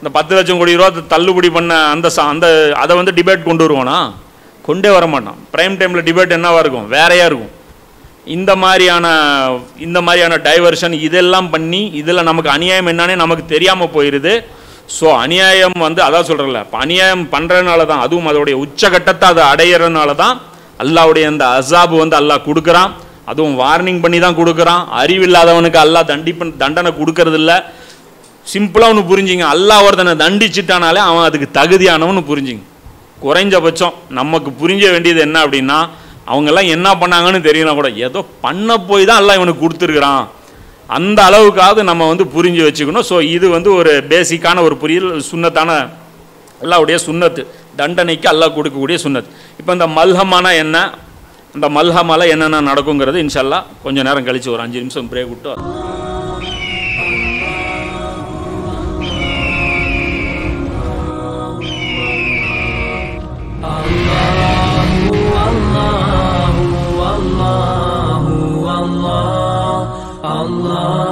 இந்த பத்து லட்சம் கோடி ரூபா தள்ளுபடி பண்ண அந்த ச- அந்த அதை வந்து டிபேட் கொண்டு வருவானா கொண்டே வர மாட்டான் பிரைம் டைமில் டிபேட் என்னவா இருக்கும் வேறையா இருக்கும் இந்த மாதிரியான இந்த மாதிரியான டைவர்ஷன் இதெல்லாம் பண்ணி இதில் நமக்கு அநியாயம் என்னன்னே நமக்கு தெரியாமல் போயிடுது ஸோ அநியாயம் வந்து அதான் சொல்கிறேன்ல இப்போ அநியாயம் பண்ணுறதுனால தான் அதுவும் அதோடைய உச்சகட்டத்தை அதை அடையிறதுனால தான் அல்லாவுடைய அந்த அசாபு வந்து அல்லாஹ் கொடுக்குறான் அதுவும் வார்னிங் பண்ணி தான் கொடுக்குறான் அறிவில்லாதவனுக்கு அல்லாஹ் தண்டிப்பன் தண்டனை கொடுக்கறது இல்ல சிம்பிளாக ஒன்று புரிஞ்சுங்க அல்லாஹ் ஒருத்தனை தண்டிச்சிட்டானாலே அவன் அதுக்கு தகுதியானவனு புரிஞ்சுங்க குறைஞ்சபட்சம் நமக்கு புரிஞ்ச வேண்டியது என்ன அப்படின்னா அவங்கெல்லாம் என்ன பண்ணாங்கன்னு தெரியல கூட ஏதோ பண்ண போய் தான் அல்லாஹ் இவனுக்கு கொடுத்துருக்குறான் அந்த அளவுக்காவது நம்ம வந்து புரிஞ்சு வச்சுக்கணும் ஸோ இது வந்து ஒரு பேசிக்கான ஒரு புரியல் சுண்ணத்தான அல்லாவுடைய சுண்ணத்து தண்டனைக்கு அல்லாஹ் கொடுக்கக்கூடிய சுன்னத் இப்போ இந்த மல்ஹமானா என்ன அந்த மல்ஹமால என்னென்ன நடக்குங்கிறது இன்ஷல்லா கொஞ்ச நேரம் கழிச்சு ஒரு அஞ்சு நிமிஷம் பிரேக் விட்டு Allah